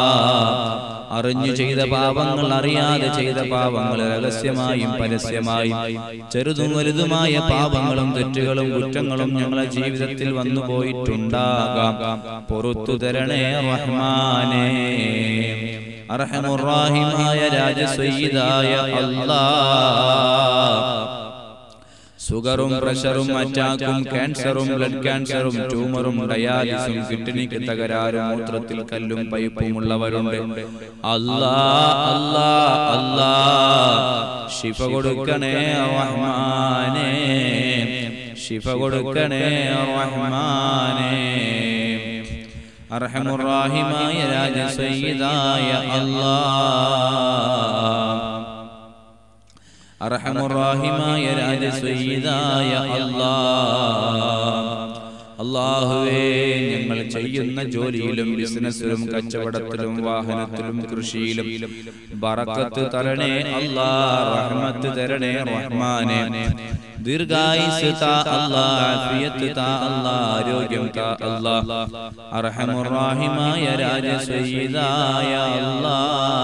അറിഞ്ഞു ചെയ്ത പാപങ്ങൾ അറിയാതെ ചെയ്ത പാപങ്ങൾ രഹസ്യമായും പരസ്യമായും ചെറുതും വലുതുമായ പാപങ്ങളും തെറ്റുകളും കുറ്റങ്ങളും ഞങ്ങളെ ജീവിതത്തിൽ വന്നു പോയിട്ടുണ്ടാകാം പൊറത്തു തരണേ റഹ്മാനേ അർഹമുറാഹിമായ രാജസയ്യിദായ അല്ലാ ഷുഗറും പ്രഷറും അറ്റാക്കും ക്യാൻസറും ബ്ലഡ് ക്യാൻസറും ട്യൂമറും ഡയാലിസും കിഡ്നിക്ക് തകരാറും മൂത്രത്തിൽ കല്ലും പൈപ്പും ഉള്ളവരുണ്ട് അല്ലാ അല്ലാ അല്ലാ ശിഫ കൊടുക്കണേ റഹ്മാനേ ശിഫ കൊടുക്കണേ റഹ്മാനേ അർഹമുറാഹിമായ രാജസയ്യിദായ അല്ലാ അർഹമുറാഹിമായ രാജസയ്യിദായ അല്ലാ അള്ളാഹുവേ ഞങ്ങൾ ചെയ്യുന്ന ജോലിയിലും ബിസിനസ്സിലും കച്ചവടത്തിലും വാഹനത്തിലും കൃഷിയിലും ബറക്കത്ത് തരണേ അല്ലാ റഹ്മത്ത് തരണേ റഹ്മാനെ ദീർഘായുസ് താ അല്ലാ ആഫിയത്ത് താ അല്ലാ ആരോഗ്യം താ അല്ലാ അർഹമുറാഹിമായ രാജസയ്യിദായ അല്ലാ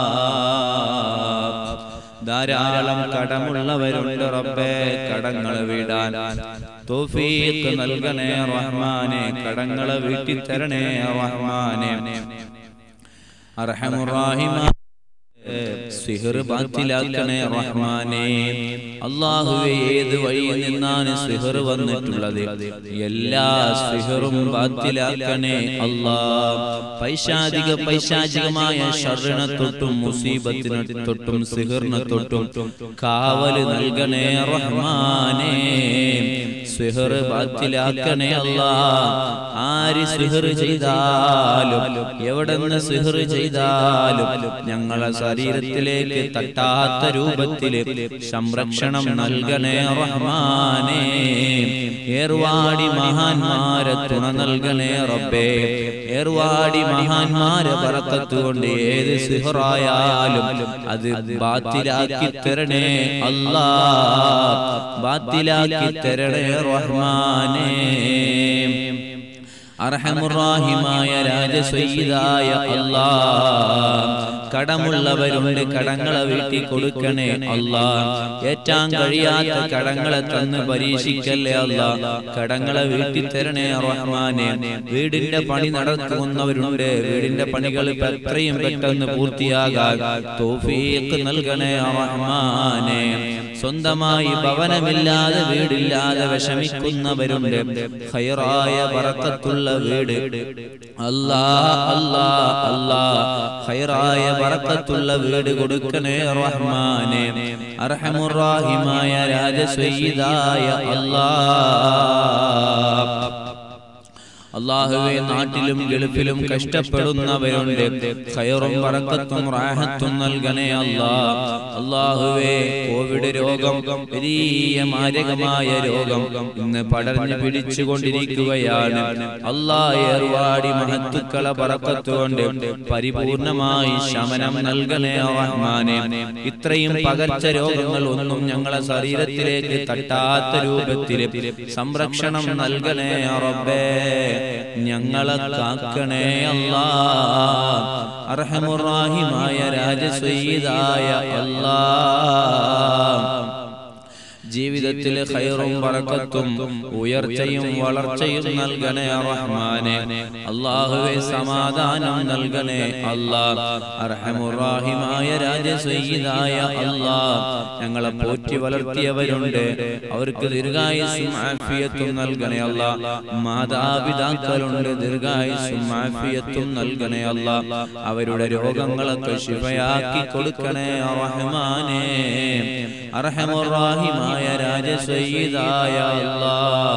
ധാരാളം കടമുള്ളവരുണ്ട് റബ്ബേ കടങ്ങൾ വീടാൻ തോഫീക്ക് നൽകണേ റഹ്മാനെ കടങ്ങളെ വീട്ടി തരണേ റഹ്മാനെ അർഹമുറാഹിമ സിഹർ ബാത്തിലാക്കണേ റഹ്മാനെ അള്ളാഹുവെ ഏത് വഴിയിൽ നിന്നാണ് സിഹർ വന്നിട്ടുള്ളത് എല്ലാ സിഹറും ബാത്തിലാക്കണേ അല്ലാ പൈശാചിക പൈശാചികമായ ഷറിനെ തൊട്ടും മുസീബത്തിനെ തൊട്ടും സിഹറിനെ തൊട്ടും കാവല് നൽകണേ റഹ്മാനെ സിഹർ ബാത്തിലാക്കണേ അല്ലാ ആര് സിഹർ ചെയ്താലും എവിടെ നിന്ന് സിഹർ ചെയ്താലും ഞങ്ങളെ ശരീരത്തിലേക്ക് തട്ടാത്ത രൂപത്തില് സംരക്ഷണം നൽകണേ റഹ്മാനെ ഏർവാടി മഹാന്മാരെ തുണ നൽകണേ റബ്ബേ ഏർവാടി മഹാന്മാരെ പറക്കത്തുകൊണ്ട് ഏത് സിഹറായാലും അത് ബാത്തിലാക്കി തരണേ അല്ലാ ബാത്തിലാക്കി തരണേ റഹ്മാനേ അർഹമുറാഹിമായ രാജസയ്യിദായ അല്ലാ കടമുള്ളവരുണ്ട് കടങ്ങളെ വീട്ടി കൊടുക്കണേ അല്ലാ ഏറ്റാൻ കഴിയാത്ത കടങ്ങളെ തന്ന് പരീക്ഷിക്കല്ലേ അല്ലാ കടങ്ങളെ വീട്ടി തരണേ റഹ്മാനെ വീടിന്റെ പണി നടത്തുന്നവരുണ്ട് വീടിന്റെ പണികൾ എത്രയും പെട്ടെന്ന് പൂർത്തിയാകാൻ തോഫീക്ക് നൽകണേ റഹ്മാനെ സ്വന്തമായി ഭവനമില്ലാതെ വീടില്ലാതെ വിഷമിക്കുന്നവരുണ്ട് ഹൈറായ പറക്കത്തുള്ള വീട് അല്ലാ അല്ലാ അല്ലാ ഹൈറായ പറക്കത്തുള്ള വീട് കൊടുക്കണേ റഹ്മാനെ അർഹമുറാഹിമായ രാജസ്വയ്യിദായ അല്ലാ അള്ളാഹുവെ നാട്ടിലും ഗൾഫിലും കഷ്ടപ്പെടുന്നവരുണ്ട് ഖൈറും പറക്കത്തും റാഹത്തും നൽകണേ അല്ലാ അള്ളാഹുവെ കോവിഡ് രോഗം വലിയ മാരകമായ രോഗം ഇന്ന് പടർന്നു പിടിച്ചുകൊണ്ടിരിക്കുകയാണ് അല്ലാ ഏർവാടി മഹത്തുക്കളെ പറക്കത്തുകൊണ്ട് പരിപൂർണമായി ശമനം നൽകണേ റഹ്മാനെ ഇത്രയും പകർച്ച രോഗങ്ങൾ ഒന്നും ഞങ്ങളെ ശരീരത്തിലേക്ക് തട്ടാത്ത രൂപത്തിൽ സംരക്ഷണം നൽകണേ റബ്ബേ ഞങ്ങളെ കാക്കണേ അല്ലാ അർഹമുറാഹിമായ രാജസയ്യിദായ അല്ലാ ജീവിതത്തിൽ ഖൈറും ബറക്കത്തും ഉയർച്ചയും വളർച്ചയും നൽകണേ റഹ്മാനെ അള്ളാഹുവെ സമാധാനം നൽകണേ അല്ലാ അർഹമുറാഹിമായ രാജസയ്യിദായ അല്ലാ ഞങ്ങളെ പോറ്റി വളർത്തിയവരുണ്ട് അവർക്ക് ദീർഘായുസും ആഫിയത്തും നൽകണേ അല്ലാ മാതാപിതാക്കളുണ്ട് ദീർഘായുസും ആഫിയത്തും നൽകണേ അല്ലാ അവരുടെ രോഗങ്ങളൊക്കെ ശിവയാക്കി കൊടുക്കണേ റഹ്മാനെ അർഹമുറാഹിമായ രാജസയ്യിദായ അല്ലാ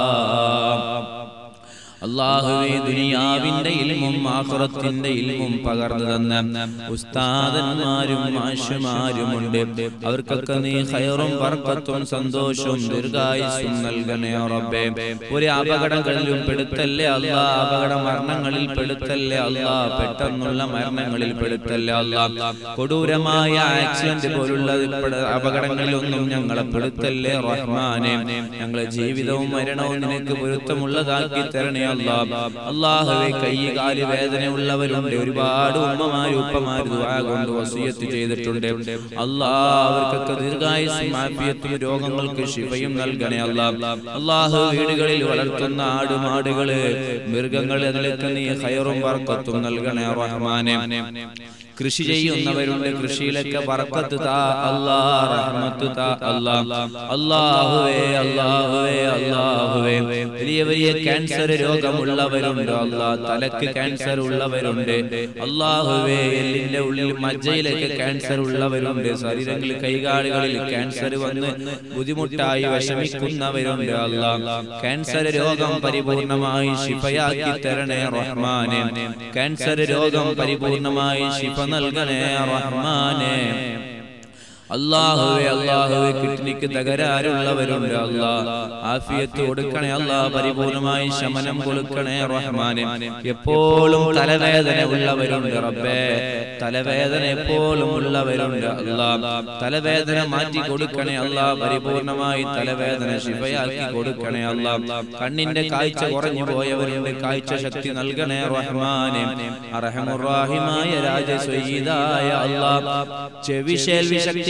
അള്ളാഹുവെ ദുനിയാവിന്റെ ഇൽമും ആഖിറത്തിന്റെ ഇൽമും പകർന്നു തന്ന ഉസ്താദന്മാരും മാഷുമാരുമുണ്ട് അവർക്കൊക്കെ നീ ഖൈറും ബർക്കത്തും സന്തോഷവും ദീർഘായുസ്സും നൽകണേ റബ്ബേ ഒരു അപകടങ്ങളിലും പെടുത്തല്ലേ അല്ലാ അപകട മരണങ്ങളിൽ പെടുത്തല്ലേ അല്ലാ പെട്ടെന്നുള്ള മരണങ്ങളിൽ പെടുത്തല്ലേ അല്ലാ കൊടൂരമായ ആക്സിഡന്റ് പോലുള്ള പെട- അപകടങ്ങളിലൊന്നും ഞങ്ങളെ പെടുത്തല്ലേ റഹ്മാനെ ഞങ്ങളെ ജീവിതവും മരണവും നിനക്ക് പൊരുത്തമുള്ളതാക്കി തരണേ അല്ലാ അള്ളാഹുവെ കൈ കാല് വേദനയുള്ളവരുണ്ട് ഒരുപാട് ഉമ്മമാരും ഉപ്പമാരും ദുആ കൊണ്ട് വസിയത്ത് ചെയ്തിട്ടുണ്ട് അല്ലാ അവർക്കൊക്കെ ദീർഘായുസും ആഫിയത്തും രോഗങ്ങൾക്ക് ശിവയും നൽകണേ അല്ലാ അള്ളാഹു വീടുകളിൽ വളർത്തുന്ന ആടുമാടുകള് മൃഗങ്ങള് അതിലൊക്കെ നീ ഹൈറും വർക്കത്തും നൽകണേ റഹ്മാനെ കൃഷി ചെയ്യുന്നവരുണ്ട് കൃഷിയിലൊക്കെ ബർക്കത്ത് താ അല്ലാ റഹ്മത്ത് താ അല്ലാ അല്ലാഹുവേ അല്ലാഹുവേ അല്ലാഹുവേ വലിയ വലിയ ക്യാൻസർ രോഗമുള്ളവരുണ്ട് അല്ലാ തലക്ക് ക്യാൻസർ ഉള്ളവരുണ്ട് അല്ലാഹുവേ എല്ലിന്റെ ഉള്ളിൽ മജ്ജയിലൊക്കെ ക്യാൻസർ ഉള്ളവരുണ്ട് ശരീരങ്ങളിൽ കൈകാലുകളിൽ ക്യാൻസർ വന്ന് ബുദ്ധിമുട്ടായി വിഷമിക്കുന്നവരുണ്ട് അല്ലാ ക്യാൻസർ രോഗം പരിപൂർണമായി ശിഫയാക്കി തരണേ റഹ്മാനെ ക്യാൻസർ രോഗം പരിപൂർണമായി ശിഫ നൽകണേ റഹ്മാനെ അള്ളാഹുവെ അള്ളാഹുവെ കിഡ്നിക്ക് തകരാറുള്ളവരുണ്ട് അല്ലാ ആഫിയത്ത് കൊടുക്കണേ അല്ലാ പരിപൂർണമായി ശമനം കൊടുക്കണേ റഹ്മാനെ എപ്പോഴും തലവേദന ഉള്ളവരുണ്ട് റബ്ബേ തലവേദന എപ്പോഴും ഉള്ളവരുണ്ട് അല്ലാ തലവേദന മാറ്റി കൊടുക്കണേ അല്ലാ പരിപൂർണമായി തലവേദന ശിവയാക്കി കൊടുക്കണേ അല്ലാ കണ്ണിന്റെ കാഴ്ച കുറഞ്ഞു പോയവരുണ്ട് കാഴ്ച ശക്തി നൽകണേ റഹ്മാനെ അറഹമുറാഹിമായ രാജസയ്യിദായ അല്ലാ ചെവി ശേൽവി ശക്തി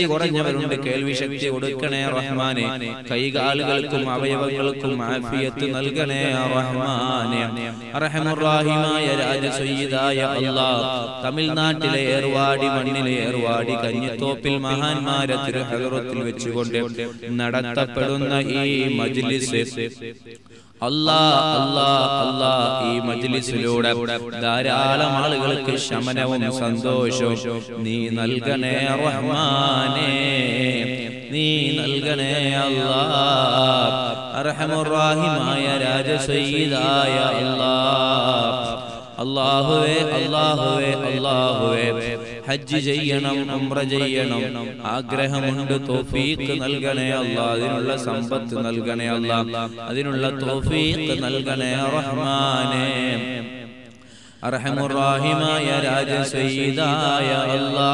കുറഞ്ഞവരുണ്ട് കേൾവി ശക്തി കൊടുക്കണേ റഹ്മാനെ കൈകാലുകൾക്കും അവയവങ്ങൾക്കും ആഫിയത്ത് നൽകണേ റഹ്മാനെ റഹമുറാഹിമായ രാജസയ്യിദായ അല്ലാഹ് തമിഴ്നാട്ടിലെ ഏർവാടി മണ്ണിലെ ഏർവാടി കഞ്ഞിത്തോപ്പിൽ മഹാന്മാരെ തിരുഹലറത്തിൽ വെച്ചുകൊണ്ട് നടത്തപ്പെടുന്ന ഈ മജ്ലിസ് അല്ലാ അല്ലാ അല്ലാ ഈ മജ്ലിസിലൂടെ ധാരാളം ആളുകൾക്ക് ശമനവും സന്തോഷവും നീ നൽകണേ റഹ്മാനേ നീ നൽകണേ അല്ലാ അർഹമുറാഹിമായ രാജസയ്യിദായ അല്ലാ അല്ലാഹുവേ അല്ലാഹുവേ അല്ലാഹുവേ ഹജ്ജ് ചെയ്യണം ഉംറ ചെയ്യണം ആഗ്രഹമുണ്ട് തോഫീക്ക് നൽകണേ അല്ല അതിനുള്ള സമ്പത്ത് നൽകണേ അല്ല അതിനുള്ള തോഫീക്ക് നൽകണേ റഹ്മാനേ അർഹമുറാഹിമായ രാജസയ്യിദായ അല്ലാ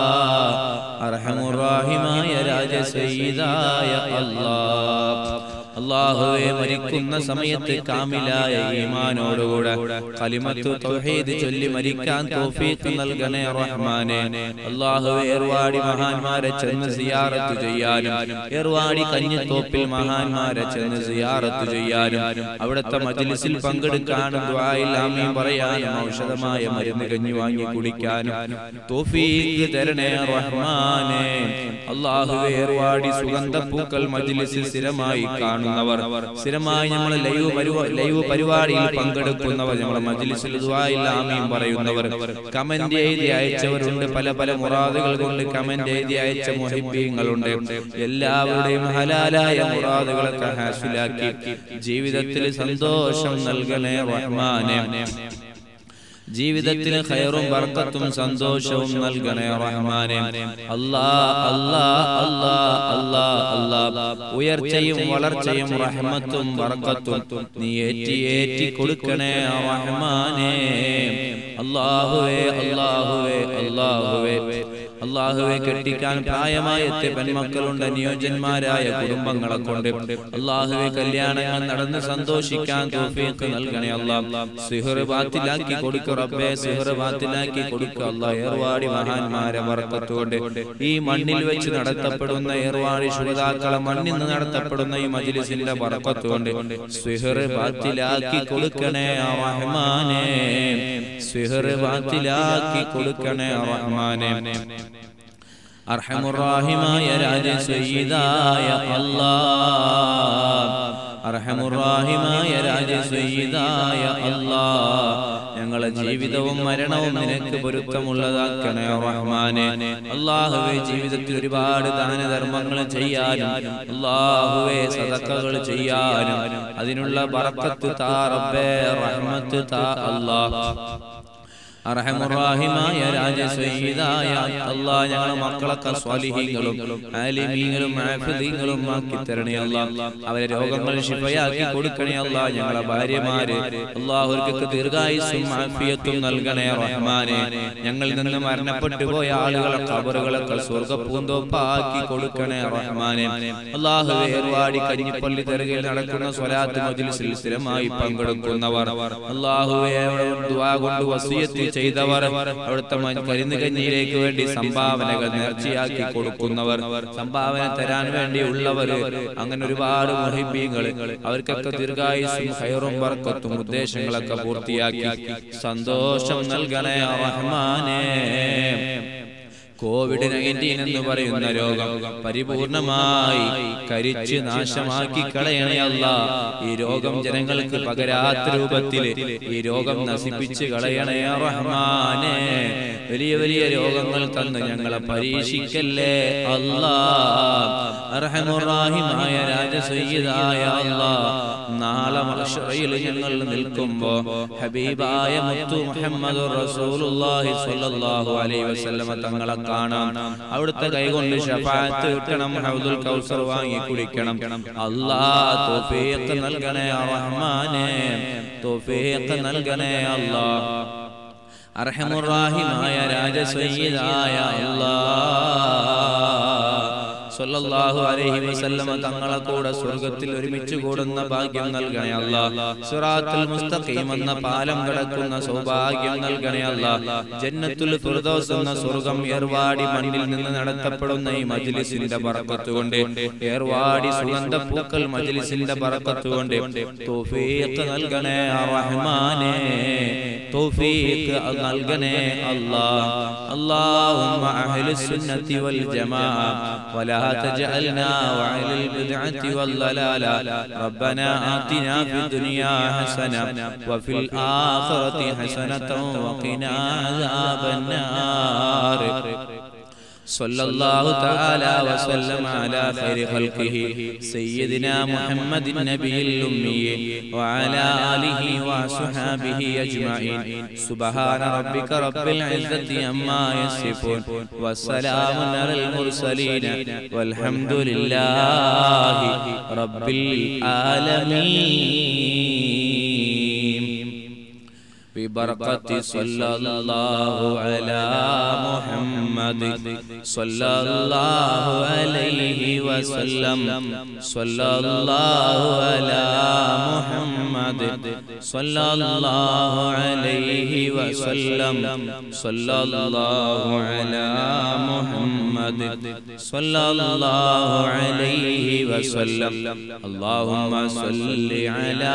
അർഹമുറാഹിമായ രാജസയ്യിദായ അല്ലാ അള്ളാഹുവെ മരിക്കുന്ന സമയത്ത് കാമിലായ ഈമാനോടുകൂടെ കലിമത്തു തൗഹീദ് ചൊല്ലി മരിക്കാൻ തൗഫീഖ് നൽകണേ റഹ്മാനെ അള്ളാഹുവെ ഏർവാടി മഹാന്മാരെ ചെന്ന് സിയാറത്ത് ചെയ്യാനും ഏർവാടി കഞ്ഞിത്തോപ്പിൽ മഹാന്മാരെ ചെന്ന് സിയാറത്ത് ചെയ്യാനും അവിടുത്തെ മജ്ലിസിൽ പങ്കെടുക്കാനും ദുആയിൽ ആമീൻ പറയാനും ഔഷധമായ മരുന്ന് കഞ്ഞി വാങ്ങി കുടിക്കാനും തൗഫീഖ് തരണേ റഹ്മാനെ അള്ളാഹുവെ ഏർവാടി സുഗന്ധപ്പൂക്കൾ മജ്ലിസിൽ സ്ഥിരമായി കാണും കാണുന്നവർ സ്ഥിരമായി നമ്മൾ ലൈവ് ലൈവ് പരിപാടിയിൽ പങ്കെടുക്കുന്നവർ നമ്മളെ മജ്ലിസിൽ ദുആയിൽ ആമീൻ പറയുന്നവർ കമന്റ് എഴുതി അയച്ചവരുണ്ട് പല പല മുറാദുകൾ കൊണ്ട് കമന്റ് എഴുതി അയച്ച മുഹിബീങ്ങളുണ്ട് എല്ലാവരുടെയും ഹലാലായ മുറാദുകളൊക്കെ ഹാസിലാക്കി ജീവിതത്തിൽ സന്തോഷം നൽകണേ റഹ്മാനെ ജീവിതത്തിൽ ഖൈറും ബർക്കത്തും സന്തോഷവും നൽകണേ റഹ്മാനെ അല്ലാ അല്ലാ അല്ലാ അല്ലാ അല്ലാ ഉയർച്ചയും വളർച്ചയും റഹ്മത്തും ബർക്കത്തും നീ ഏറ്റി ഏറ്റി കൊടുക്കണേ റഹ്മാനെ അല്ലാഹുവേ അല്ലാഹുവേ അല്ലാഹുവേ അള്ളാഹുവെ കെട്ടിക്കാൻ പ്രായമായ എത്തിയ പെൺമക്കളുണ്ട് അനുയോജ്യന്മാരായ കുടുംബങ്ങളെ കൊണ്ട് അള്ളാഹുവെ കല്യാണങ്ങൾ നടന്ന് സന്തോഷിക്കാൻ തോഫീക്ക് നൽകണേ അള്ളാഹ് സിഹർ ബാത്തിലാക്കി കൊടുക്കുക റബ്ബേ സിഹർ ബാത്തിലാക്കി കൊടുക്കുക അള്ളാഹ് ഏർവാടി മഹാന്മാരെ വർക്കത്തുകൊണ്ട് ഈ മണ്ണിൽ വെച്ച് നടത്തപ്പെടുന്ന ഏർവാടി ശുഭതാക്കളെ മണ്ണിൽ നിന്ന് നടത്തപ്പെടുന്ന ഈ മജിലിസിന്റെ വർക്കത്തുകൊണ്ട് സിഹർ ബാത്തിലാക്കി കൊടുക്കണേ റഹ്മാനെ സിഹർ ബാത്തിലാക്കി കൊടുക്കണേ റഹ്മാനെ അർഹമുറാഹിമായ രാജസയ്യിദായ അല്ലാ അർഹമുറാഹിമായ രാജസയ്യിദായ അല്ലാ ഞങ്ങളെ ജീവിതവും മരണവും നിനക്ക് പൊരുത്തമുള്ളതാക്കണേ റഹ്മാനെ അള്ളാഹുവെ ജീവിതത്തിൽ ഒരുപാട് ദാനധർമ്മങ്ങൾ ചെയ്യാനും അള്ളാഹുവെ സദക്കകൾ ചെയ്യാനും അതിനുള്ള ബറക്കത്ത് താ റബ്ബേ റഹ്മത്ത് താ അല്ലാഹ് അർഹമുറാഹിമായ രാജസയ്യിദായ അല്ലാ ഞങ്ങളെ മക്കളൊക്കെ സ്വാലിഹീങ്ങളും ആലിമീങ്ങളും ആഫിദീങ്ങളും ആക്കി തരണേ അല്ലാ അവരെ രോഗങ്ങൾ ശിഫയാക്കി കൊടുക്കണേ അല്ലാ ഞങ്ങളെ ഭാര്യമാര് അല്ലാഹുർക്ക് ദീർഘായുസ്സും ആഫിയത്തും നൽകണേ റഹ്മാനെ ഞങ്ങളിൽ നിന്ന് മരണപ്പെട്ടു പോയ ആളുകളെ ഖബറുകളൊക്കെ സ്വർഗ്ഗപൂന്തോപ്പാക്കി കൊടുക്കണേ റഹ്മാനെ അല്ലാഹുവേ ഏർവാടി കഞ്ഞിപ്പള്ളി തെറുകയിൽ നടക്കുന്ന സ്വലാത്ത് മജ്ലിസിൽ സ്ഥിരമായി പങ്കെടുക്കുന്നവർ അല്ലാഹുവേ ദുആ കൊണ്ട് വസിയത്ത് ചെയ്തവർ അവിടുത്തെ കരിന്ന് കഞ്ഞിയിലേക്ക് വേണ്ടി സംഭാവനകൾ നേർച്ചയാക്കി കൊടുക്കുന്നവർ സംഭാവന തരാൻ വേണ്ടി ഉള്ളവർ അങ്ങനെ ഒരുപാട് മുഹിബീങ്ങൾ അവർക്കൊക്കെ ദീർഘായുസും ഹൈറും വർക്കത്തും ഉദ്ദേശങ്ങളൊക്കെ പൂർത്തിയാക്കി സന്തോഷം നൽകണേ റഹ്മാനേ കോവിഡ് നയൻറ്റീൻ എന്ന് പറയുന്ന രോഗം പരിപൂർണമായി കരിച്ച് നാശമാക്കി കളയണയല്ല ഈ രോഗം ജനങ്ങൾക്ക് പകരാത്ത രൂപത്തിൽ ഈ രോഗം നശിപ്പിച്ച് കളയണേ റഹ്മാനെ വലിയ വലിയ രോഗങ്ങൾ തന്ന് ഞങ്ങളെ പരീക്ഷിക്കല്ലേ അല്ലാ അർഹമുറാഹിമായ രാജസയ്യിദായ അല്ലാ നാളെ മഹ്ശറയിൽ ഞങ്ങൾ നിൽക്കുമ്പോ ഹബീബായ മുത്തു മുഹമ്മദ് റസൂലുള്ളാഹി സ്വല്ലല്ലാഹു അലൈഹി വസല്ലമ തങ്ങളെ കാണാം അവിടുത്തെ കൈകൊണ്ട് ഷഫാത്ത് കിട്ടണം ഹൗദുൽ കൗസർ വാങ്ങി കുടിക്കണം അല്ലാ തൗഫീഖ് നൽകണേ റഹ്മാനെ തൗഫീഖ് നൽകണേ അല്ലാ അർഹമുറാഹിമായ രാജസയ്യിദായ അല്ലാ സ്വല്ലല്ലാഹു അലൈഹി വസല്ലമ തങ്ങളെ കൂടെ സ്വർഗത്തിൽ ഒരുമിച്ച് കൂടുന്ന ഭാഗ്യം നൽകണേ അല്ലാ സിറാത്തുൽ മുസ്തഖീം എന്ന പാലം കടക്കുന്ന സൗഭാഗ്യം നൽകണേ അല്ലാ ജന്നത്തുൽ ഫിർദൗസ് എന്ന സ്വർഗം ഏർവാടി മണ്ണിൽ നിന്ന് നടത്തപ്പെടുന്ന ഈ മജ്ലിസിന്റെ ബറക്കത്ത് കൊണ്ട് ഏർവാടി സുഗന്ധ പൂക്കൾ മജ്ലിസിന്റെ ബറക്കത്ത് കൊണ്ട് തൗഫീഖ് നൽകണേ റഹ്മാനേ തൗഫീഖ് നൽകണേ അല്ലാ اللهم أهل السنة والجماعة ولا تجعلنا وعلى البدعة والضلالة ربنا آتنا في الدنيا حسنة وفي الآخرة حسنة وقنا عذاب النار صلى الله تعالى وسلم على خير خلقه سيدنا محمد النبي الأمي وعلى آله وصحابه أجمعين سبحان ربك رب العزة عما يصفون وسلام على المرسلين والحمد لله رب العالمين ببركة صلى الله على محمد صلى الله عليه وسلم صلى الله على محمد صلى الله عليه وسلم صلى الله على محمد صلى الله عليه وسلم اللهم صل على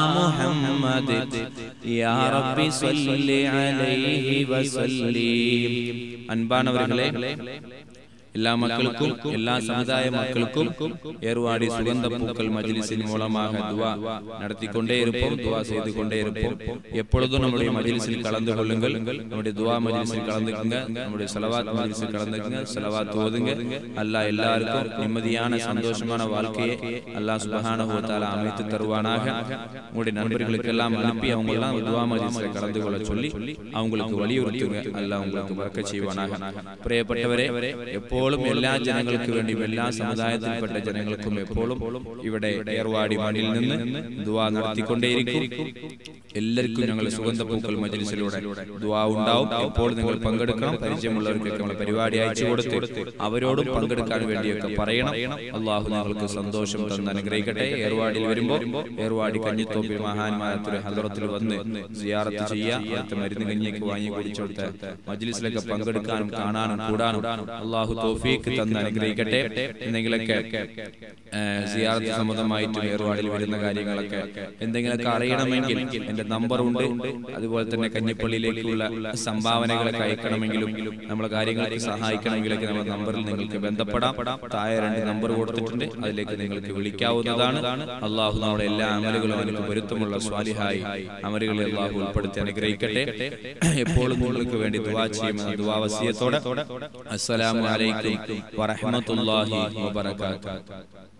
محمد يا رب صل عليه وسلم അൻപാണവர்களே എല്ലാ മക്കൾക്കും എല്ലാ സമുദായ മക്കൾക്കും ഏർവാടി സുഗന്ധ പൂക്കൾ മജ്ലിസിன் மூலமாக துவா நடத்திக்கொண்டே இருப்போம் துவா செய்து கொண்டே இருப்போம் எப்பொழுதும் நம்முடைய மஜ்லிஸில் கலந்து கொள்ளுங்கள் நம்முடைய துவா மஜ்லிஸில் கலந்துக்குங்க நம்முடைய செலவாத் மஜ்லிஸில் கலந்துக்குங்க செலவாத் ஓதுங்க அல்லாஹ் எல்லாருக்கும் நிம்மதியான சந்தோஷமான வாழ்க்கையை அல்லாஹ் சுபஹானஹு வ தஆலா அமைத்து தருவானாக உங்களுடைய நண்பர்களுக்கு எல்லாம் அனுப்பி அவங்க எல்லாம் துவா மஜ்லிஸில் கலந்து கொள்ள சொல்லி அவங்களுக்கு வலியுறுத்துங்க அல்லாஹ் உங்களுக்கு பறக்க செய்வானாக പ്രിയപ്പെട്ടവരെ എപ്പോഴും എല്ലാ ജനങ്ങൾക്ക് വേണ്ടിയും എല്ലാ സമുദായത്തിൽപ്പെട്ട ജനങ്ങൾക്കും എപ്പോഴും ഇവിടെ ഏർവാടി മണ്ണിൽ നിന്ന് ദുവാ നടത്തിക്കൊണ്ടേയിരിക്കും എല്ലാവർക്കും ഞങ്ങൾ സുഗന്ധ പൂക്കൾ മജലിസിലൂടെ ദുവാ ഉണ്ടാവും എപ്പോൾ നിങ്ങൾ പങ്കെടുക്കണം പരിചയമുള്ളവർക്കൊക്കെ നമ്മൾ പരിപാടി അയച്ചു കൊടുത്ത് അവരോടും പങ്കെടുക്കാൻ വേണ്ടിയൊക്കെ പറയണം അള്ളാഹു ഞങ്ങൾക്ക് സന്തോഷം തന്ന് അനുഗ്രഹിക്കട്ടെ ഏർവാടിയിൽ വരുമ്പോൾ ഏർവാടി കഞ്ഞിത്തോപ്പിൽ മഹാന്മാരത്തൊരു ഹലറത്തിൽ വന്ന് സിയാറത്ത് ചെയ്യാം അടുത്ത മരുന്ന് കഞ്ഞിയൊക്കെ വാങ്ങി കുടിച്ചെടുത്ത് മജ്ലിസിലൊക്കെ പങ്കെടുക്കാനും കാണാനും കൂടാനും അള്ളാഹു തോഫീക്ക് തന്ന് അനുഗ്രഹിക്കട്ടെ എന്തെങ്കിലൊക്കെ സിയാറത്ത് സംബന്ധമായിട്ട് ഏർവാടിൽ വരുന്ന കാര്യങ്ങളൊക്കെ എന്തെങ്കിലുമൊക്കെ അറിയണമെങ്കിൽ എന്റെ നമ്പർ ഉണ്ട് അതുപോലെ തന്നെ കഞ്ഞിപ്പള്ളിയിലേക്കുള്ള സംഭാവനകളൊക്കെ അയക്കണമെങ്കിലും നമ്മളെ കാര്യങ്ങൾക്ക് സഹായിക്കണമെങ്കിലൊക്കെ നമ്മുടെ നമ്പറിൽ നിങ്ങൾക്ക് ബന്ധപ്പെടാം താഴെ രണ്ട് നമ്പർ കൊടുത്തിട്ടുണ്ട് അതിലേക്ക് നിങ്ങൾക്ക് വിളിക്കാവുന്നതാണ് അള്ളാഹു നമ്മുടെ എല്ലാ അമലുകളും അതിന് പൊരുത്തമുള്ള സ്വാലിഹായി അമലുകളെ അള്ളാഹു ഉൾപ്പെടുത്തി അനുഗ്രഹിക്കട്ടെ എപ്പോഴും നിങ്ങൾക്ക് വേണ്ടി ദുവാ ചെയ്യുമെന്ന ദുവാ വസിയത്തോടെ അസ്സലാമു അലൈക്കും വറഹ്മത്തുള്ളാഹി വബറകാതുഹു